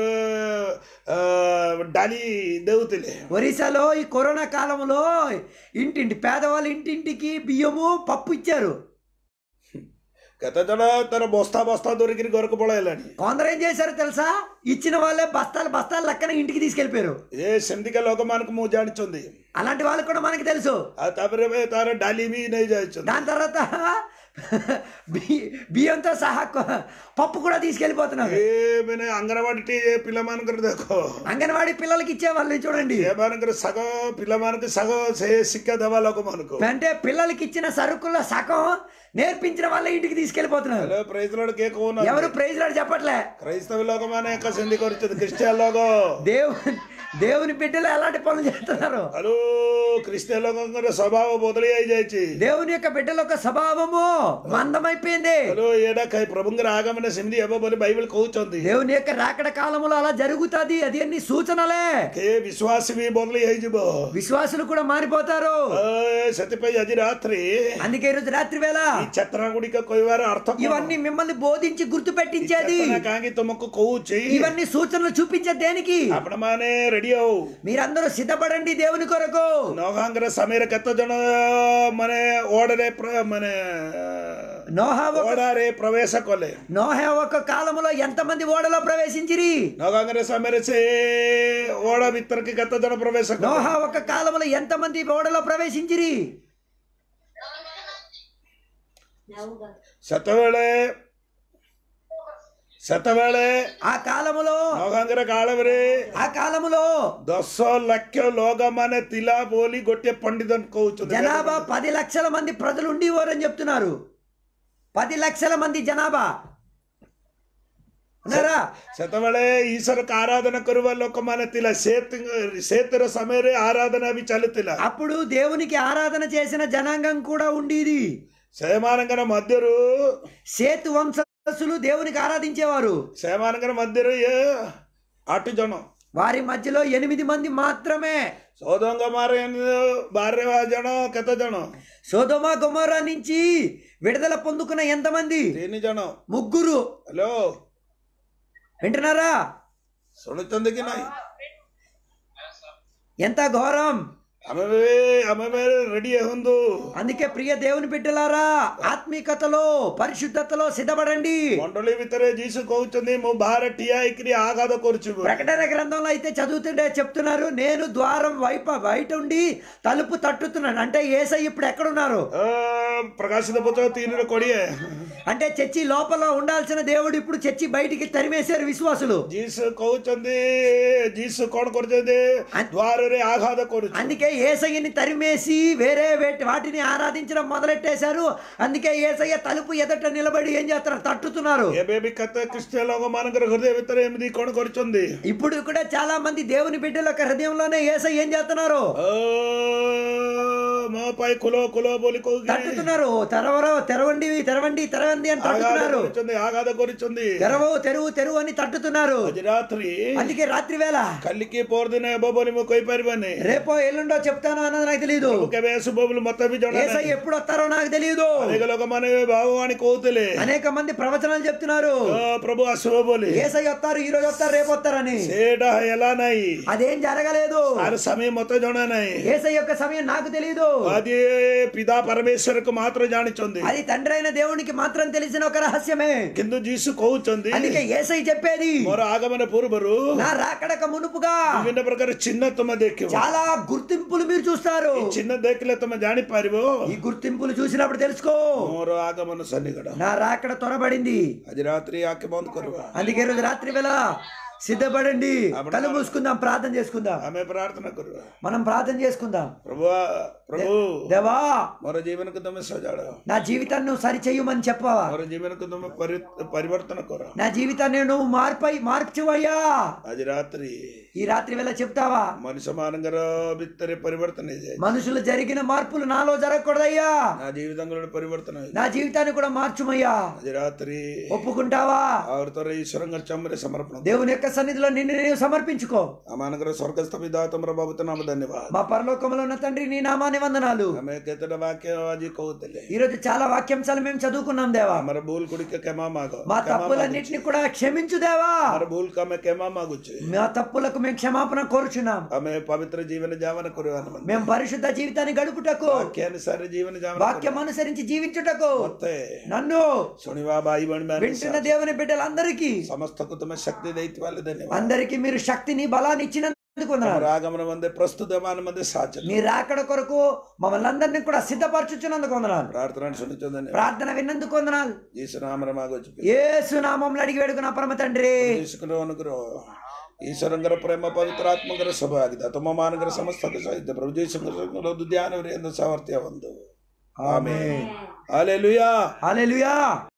ଡାଲି ଦେଉଥିଲେ ఒరిస్సాలో ఈ కరోనా కాలంలో ఇంటింటి పేదవాళ్ళు ఇంటింటికి బియ్యము పప్పు ఇచ్చారు କେତେ ଜଣ ତାର ବସ୍ତା ବସ୍ତା ଧରିକିରି ଘରକୁ ପଳେଇଲାଣି కొందరు ఏం చేశారో తెలుసా ఇచ్చిన వాళ్ళే బస్తాలు బస్తాలు లెక్కన ఇంటికి తీసుకెళ్ళిపోయారు ଏ ସେମିତିକା ଲୋକମାନଙ୍କୁ ମୁଁ ଜାଣିଛନ୍ତି అలాంటి వాళ్ళు కూడా మనకి తెలుసు ଆଉ ତାପରେ ଏବେ ତାର ଡାଲି ବି ନେଇଯାଇଛନ୍ତି దాని తర్వాత బి- బియ్యంతో సహా కొ- పప్పు కూడా తీసుకెళ్ళిపోతున్నారు ଏ ମାନେ ଅଙ୍ଗନବାଡି ଟି ପିଲାମାନଙ୍କର ଦେଖ అంగన్వాడీ పిల్లలకి ఇచ్చే వాళ్ళని చూడండి ସେମାନଙ୍କର ଶାଗ ପିଲାମାନଙ୍କୁ ଶାଗ ସେ ଶିକ୍ଷା ଦେବା ଲୋକମାନଙ୍କୁ అంటే పిల్లలకి ఇచ్చిన సరుకుల్లో సగం నేర్పించిన వాళ్ళ ఇంటికి తీసుకెళ్ళిపోతున్నారు ହେଲେ ପ୍ରାଇଜ୍ ଲୋକ କିଏ କହୁନାହାନ୍ତି ఎవరు ప్రైజ్ రాడు చెప్పట్లే କ୍రైସ୍ତవ ଲୋକମାନେ ଏକ ସେମିତି କରିଛନ୍ତି ଖ୍ରୀଷ୍ଟିଆନ ଲୋକ దేవుని దేవుని బిడ్డలు ఎలాంటి పనులు చేస్తున్నారు ହ୍ୟାଲୋ ଖ୍ରୀଷ୍ଟିଆନ ଲୋକଙ୍କର ସ୍ୱଭାବ ବଦଳି ଯାଇଯାଇଛି దేవుని యొక్క బిడ్డల యొక్క స్వభావము మందమైపోయింది ହ୍ୟାଲୋ ଏଇଟା ଖାଇ ପ୍ରଭୁଙ୍କର ଆଗମନ ସେମିତି ହେବ ବୋଲି ବାଇବଲ କହୁଛନ୍ତି దేవుని యొక్క రాకడ కాలంలో అలా జరుగుతుంది అది అన్ని సూచనలే କେ ବିଶ୍ୱାସ ବି ବଦଳି ହେଇଯିବ విశ్వాసులు కూడా మారిపోతారు ଏ, ସେଥିପାଇଁ ଆଜି ରାତ୍ରି అందుకే ఈరోజు రాత్రి వేళ ఈ చత్ర గుడిక କହିବାର ଅର୍ଥ କଣ? ఇవన్నీ మిమ్మల్ని బోధించి గుర్తు పెట్టించేది ଚେତନା କାହିଁକି ତମକୁ କହୁଛି ఇవన్నీ సూచనలు చూపించే దేనికి ଆପଣ ମାନେ ରେଡି ହଉ మీరందరూ సిద్ధపడండి దేవుని కొరకు ନଗାଙ୍ଗର ସମୟରେ କେତେ ଜଣ ମାନେ ଓଡରେ ପ୍ର- ମାନେ నోహా ఒక ଓଡାରେ ପ୍ରବେଶ କଲେ నోహా ఒక కాలంలో ఎంతమంది ఓడలో ప్రవేశించిరి ନଗାଙ୍ଗର ସମୟରେ ସେ ଓଡ ଭିତରకి କେତେ ଜଣ ପ୍ରବେଶ କଲେ నోహా ఒక కాలంలో ఎంతమంది ఓడలో ప్రవేశించిరి నవ్వుగా ସେତେବେଳେ ସେତେବେଳେ ఆ కాలములో ନଗାଙ୍ଗର କାଳରେ ఆ కాలములో ଦଶ ଲକ୍ଷ ଲୋକମାନେ ଥିଲା ବୋଲି ଗୋଟିଏ ପଣ୍ଡିତ କହୁଛନ୍ତି జనాభా పది లక్షల మంది ప్రజలు ఉండేవారని చెప్తున్నారు పది లక్షల మంది జనాభా ఉన్నారా ସେତେବେଳେ ଈଶ୍ୱରକୁ ଆରାଧନା କରିବା ଲୋକମାନେ ଥିଲା ସେତ ସେତର ସମୟରେ ଆରାଧନା ବି ଚାଲିଥିଲା అప్పుడు దేవునికి ఆరాధన చేసిన జనాంగం కూడా ఉండేది ସେମାନଙ୍କର ମଧ୍ୟରୁ సేతు వంశస్థులు దేవునికి ఆరాధించేవారు ସେମାନଙ୍କର ମଧ୍ୟରୁ ଇଏ ଆଠ ଜଣ వారి మధ్యలో ఎనిమిది మంది మాత్రమే ସୌଦଙ୍ଗ ମାରେ ବାର ଜଣ କେତେ ଜଣ సోదోమ గుమోరా నుంచి విడుదల పొందుకున్న ఎంతమంది ତିନି ଜଣ ముగ్గురు ହ୍ୟାଲୋ వింటున్నారా ଶୁଣୁଛନ୍ତି କି ନାଇଁ ఎంత ఘోరం ଆମେ ବି ଆମେ ବି ରେଡି ହୁଅନ୍ତୁ అందుకే ప్రియ దేవుని బిడ్డలారా ఆత్మీకతలో పరిశుద్ధతలో సిద్ధపడండి ମଣ୍ଡଳୀ ଭିତରେ ଯୀଶୁ କହୁଛନ୍ତି ମୁଁ ବାହାରେ ଠିଆ ହେଇକିରି ଆଘାତ କରୁଛି ବୋଲି। ప్రకటన గ్రంథంలో అయితే చదువుతుంటే చెప్తున్నారు నేను ద్వారం వైప బయట ఉండి తలుపు తట్టుతున్నాను అంటే ఏసై ఇప్పుడు ఎక్కడున్నారు ଅ, ପ୍ରକାଶିତ ପୁସ୍ତକ ତିନିର କୋଡ଼ିଏ అంటే చర్చి లోపల ఉండాల్సిన దేవుడు ఇప్పుడు చర్చి బయటికి తరిమేశారు విశ్వాసులు ଯୀଶୁ କହୁଛନ୍ତି ଯୀଶୁ କଣ କରୁଛନ୍ତି ଦ୍ୱାରରେ ଆଘାତ କରୁଛି అందుకే ఏసయ్యని తరిమేసి వేరే వేటి- వాటిని ఆరాధించడం మొదలెట్టేశారు అందుకే ఏసయ్య తలుపు ఎదట నిలబడి ఏం చేస్తున్నారు తట్టుతున్నారు ଏବେ ବି କେତେ ଖ୍ରୀଷ୍ଟିୟ ଲୋକମାନଙ୍କର ହୃଦୟ ଭିତରେ ଏମିତି କଣ କରୁଛନ୍ତି ఇప్పుడు కూడా చాలా మంది దేవుని బిడ్డల యొక్క హృదయంలోనే ఏసై ఏం చేస్తున్నారు ଅ, ମୋ ପାଇଁ ଖୋଲ ଖୋଲ ବୋଲି କହୁଛି తట్టుతున్నారు తెరవర తెరవండి తెరవండి తెరవండి అని ଆଘାତ తట్టుతున్నారు କରୁଛନ୍ତି ଆଘାତ କରୁଛନ୍ତି తెరవు తెరువు తెరువు అని తట్టుతున్నారు ଆଜି ରାତ୍ରି అందుకే రాత్రి వేళ କାଲିକି ପରଦିନ ହେବ ବୋଲି ମୁଁ କହିପାରିବନି రేపో ఎల్లుండో చెప్తాను అన్నది నాకు తెలియదు ପ୍ରଭୁ କେବେ ଆସିବ ବୋଲି ମତେ ବି ଜଣା ఏసై ନାହିଁ ఎప్పుడు వస్తారో నాకు తెలియదు ଅନେକ ଲୋକମାନେ ଭାବବାଣୀ କହୁଥିଲେ అనేక మంది ప్రవచనాలు చెప్తున్నారు ଅ, ପ୍ରଭୁ ଆସିବ ବୋଲି ఏసై వస్తారు ఈ రోజు వస్తారు రేపు వస్తారని ସେଇଟା ହେଲା ନାହିଁ అదేం జరగలేదు ତାର ସମୟ ମତେ ଜଣା ନାହିଁ ఏసై యొక్క సమయం నాకు తెలియదు ଆଜି ପିତା ପରମେଶ୍ୱରକୁ ମାତ୍ର ଜାଣିଛନ୍ତି అది తండ్రి అయిన దేవునికి మాత్రం తెలిసిన ఒక రహస్యమే କିନ୍ତୁ ଯୀଶୁ କହୁଛନ୍ତି అందుకే ఏసై చెప్పేది ମୋର ఆగమన ପୂର୍ବରୁ నా రాకడక మునుపుగా ବିଭିନ୍ନ ପ୍ରକାର చిହ୍ନ ତୁମେ ଦେଖିବ చాలా గుర్తింపులు మీరు చూస్తారు ఈ చిహ୍ନ ଦେଖିଲେ ତୁମେ ଜାଣିପାରିବ ఈ గుర్తింపులు చూసినప్పుడు తెలుసుకో ମୋର ଆଗମନ ସନ୍ନିକଟ నా రాకడ త్వరబడింది ଆଜି ରାତ୍ରି ଆଖି ବନ୍ଦ କରିବା అందుకే ఈ రోజు రాత్రి వేళ సిద్ధపడండి కళ్ళు మూసుకుందాం ప్రార్థన చేసుకుందాం ଆମେ ପ୍ରାର୍ଥନା କରିବା మనం ప్రార్థన చేసుకుందాం ପ୍ରଭୁ ପ୍ରଭୁ దేవా ମୋର ଜୀବନକୁ ତୁମେ ସଜାଡ଼ నా జీవితాన్ని నువ్వు సరి చెయ్యమని చెప్పవా ମୋର ଜୀବନକୁ ତୁମେ ପରି- ପରିବର୍ତ୍ତନ କର నా జీవితాన్ని నువ్వు మార్పై మార్చువయ్యా ଆଜି ରାତ୍ରି ఈ రాత్రి వేళ చెప్తావా ମଣିଷମାନଙ୍କର ଭିତରେ ପରିବର୍ତ୍ତନ ହେଇଯାଏ మనుషులు జరిగిన మార్పులు నాలో జరగకూడదయ్యా నా జీవితంలో పరివర్తన ହେଇଯାଏ నా జీవితాన్ని కూడా మార్చుమయ్యా ଆଜି ରାତ୍ରି ఒప్పుకుంటావా ଆଉ ଥରେ ଈଶ୍ୱରଙ୍କ ଚମରେ ସମର୍ପଣ କର। దేవుని యొక్క సన్నిధిలో నిన్ను నేను సమర్పించుకో ଆମମାନଙ୍କର ସ୍ୱର୍ଗସ୍ଥ ପିତା ତମର ବାବତ ନାମ ଧନ୍ୟବାଦ మా పరలోకంలో ఉన్న తండ్రి నీ నామాని వందనాలు ଆମେ କେତେଟା ବାକ୍ୟ ଆଜି କହୁଥିଲେ ఈ రోజు చాలా వాక్యాంశాలు మేము చదువుకున్నాం దేవా ଆମର ଭୁଲ ଗୁଡ଼ିକ କ୍ଷମା ମାଗ మా କ୍ଷମା తప్పులన్నింటినీ కూడా క్షమించు దేవా ମାଗୁଛୁ। ଆମର ଭୁଲକୁ ଆମେ କ୍ଷମା ମାଗୁଛେ మా తప్పులకు మేము క్షమాపణ కోరుచున్నాం ଆମେ ପବିତ୍ର ଜୀବନ ଯାପନ କରିବା ନିମନ୍ତେ మేము పరిశుద్ధ జీవితాన్ని గడుపుటకు ବାକ୍ୟାନୁସାରେ ଜୀବନ ଯାପନ వాక్యం అనుసరించి జీవించుటకు ମତେ నన్ను ଶୁଣିବା ଭାଇ ଭଉଣୀ ମାନେ వింటున్న దేవుని బిడ్డలందరికీ ସମସ୍ତଙ୍କୁ ତୁମେ ଶକ୍ତି ଦେଇଥିବା ଧନ୍ୟବାଦ అందరికీ మీరు శక్తిని బలాన్ని ఇచ్చినందుకు వందనాలు. ଆମର ఆగమన మందే ప్రస్తుత ମାନ మందే సాధ్యం నీ రాకడ కొరకు మమ్మల్ని అందరినీ కూడా సిద్ధపరచుచున్నందుకు వందనాలు ప్రార్థన శునిచందని ప్రార్థన విన్నందుకు వందనాలు జీసునామర మాగొచ్చు ఏసు నామంలో అడిగి వేడుకున్న పరమ తండ్రి తీసుకుని అనుగ్రହ ಈಶ್ವರಂಗರ ಪ್ರೇಮ ಪವಿತ್ರಾತ್ಮಕರ ಸಭಾಗಿದೆ ತುಮಮಾನಗರ ಸಮಸ್ತದ ಸಹಿತ ಪ್ರಭು ಜೀಸಂಗರ ಧ್ಯಾನವರಿಂದ ಸಾಮರ್ಥ್ಯ ಒಂದು ಆಮೇಲೆ ఆమేన్. ಹಾಲೆಲೂಯಾ హల్లెలూయా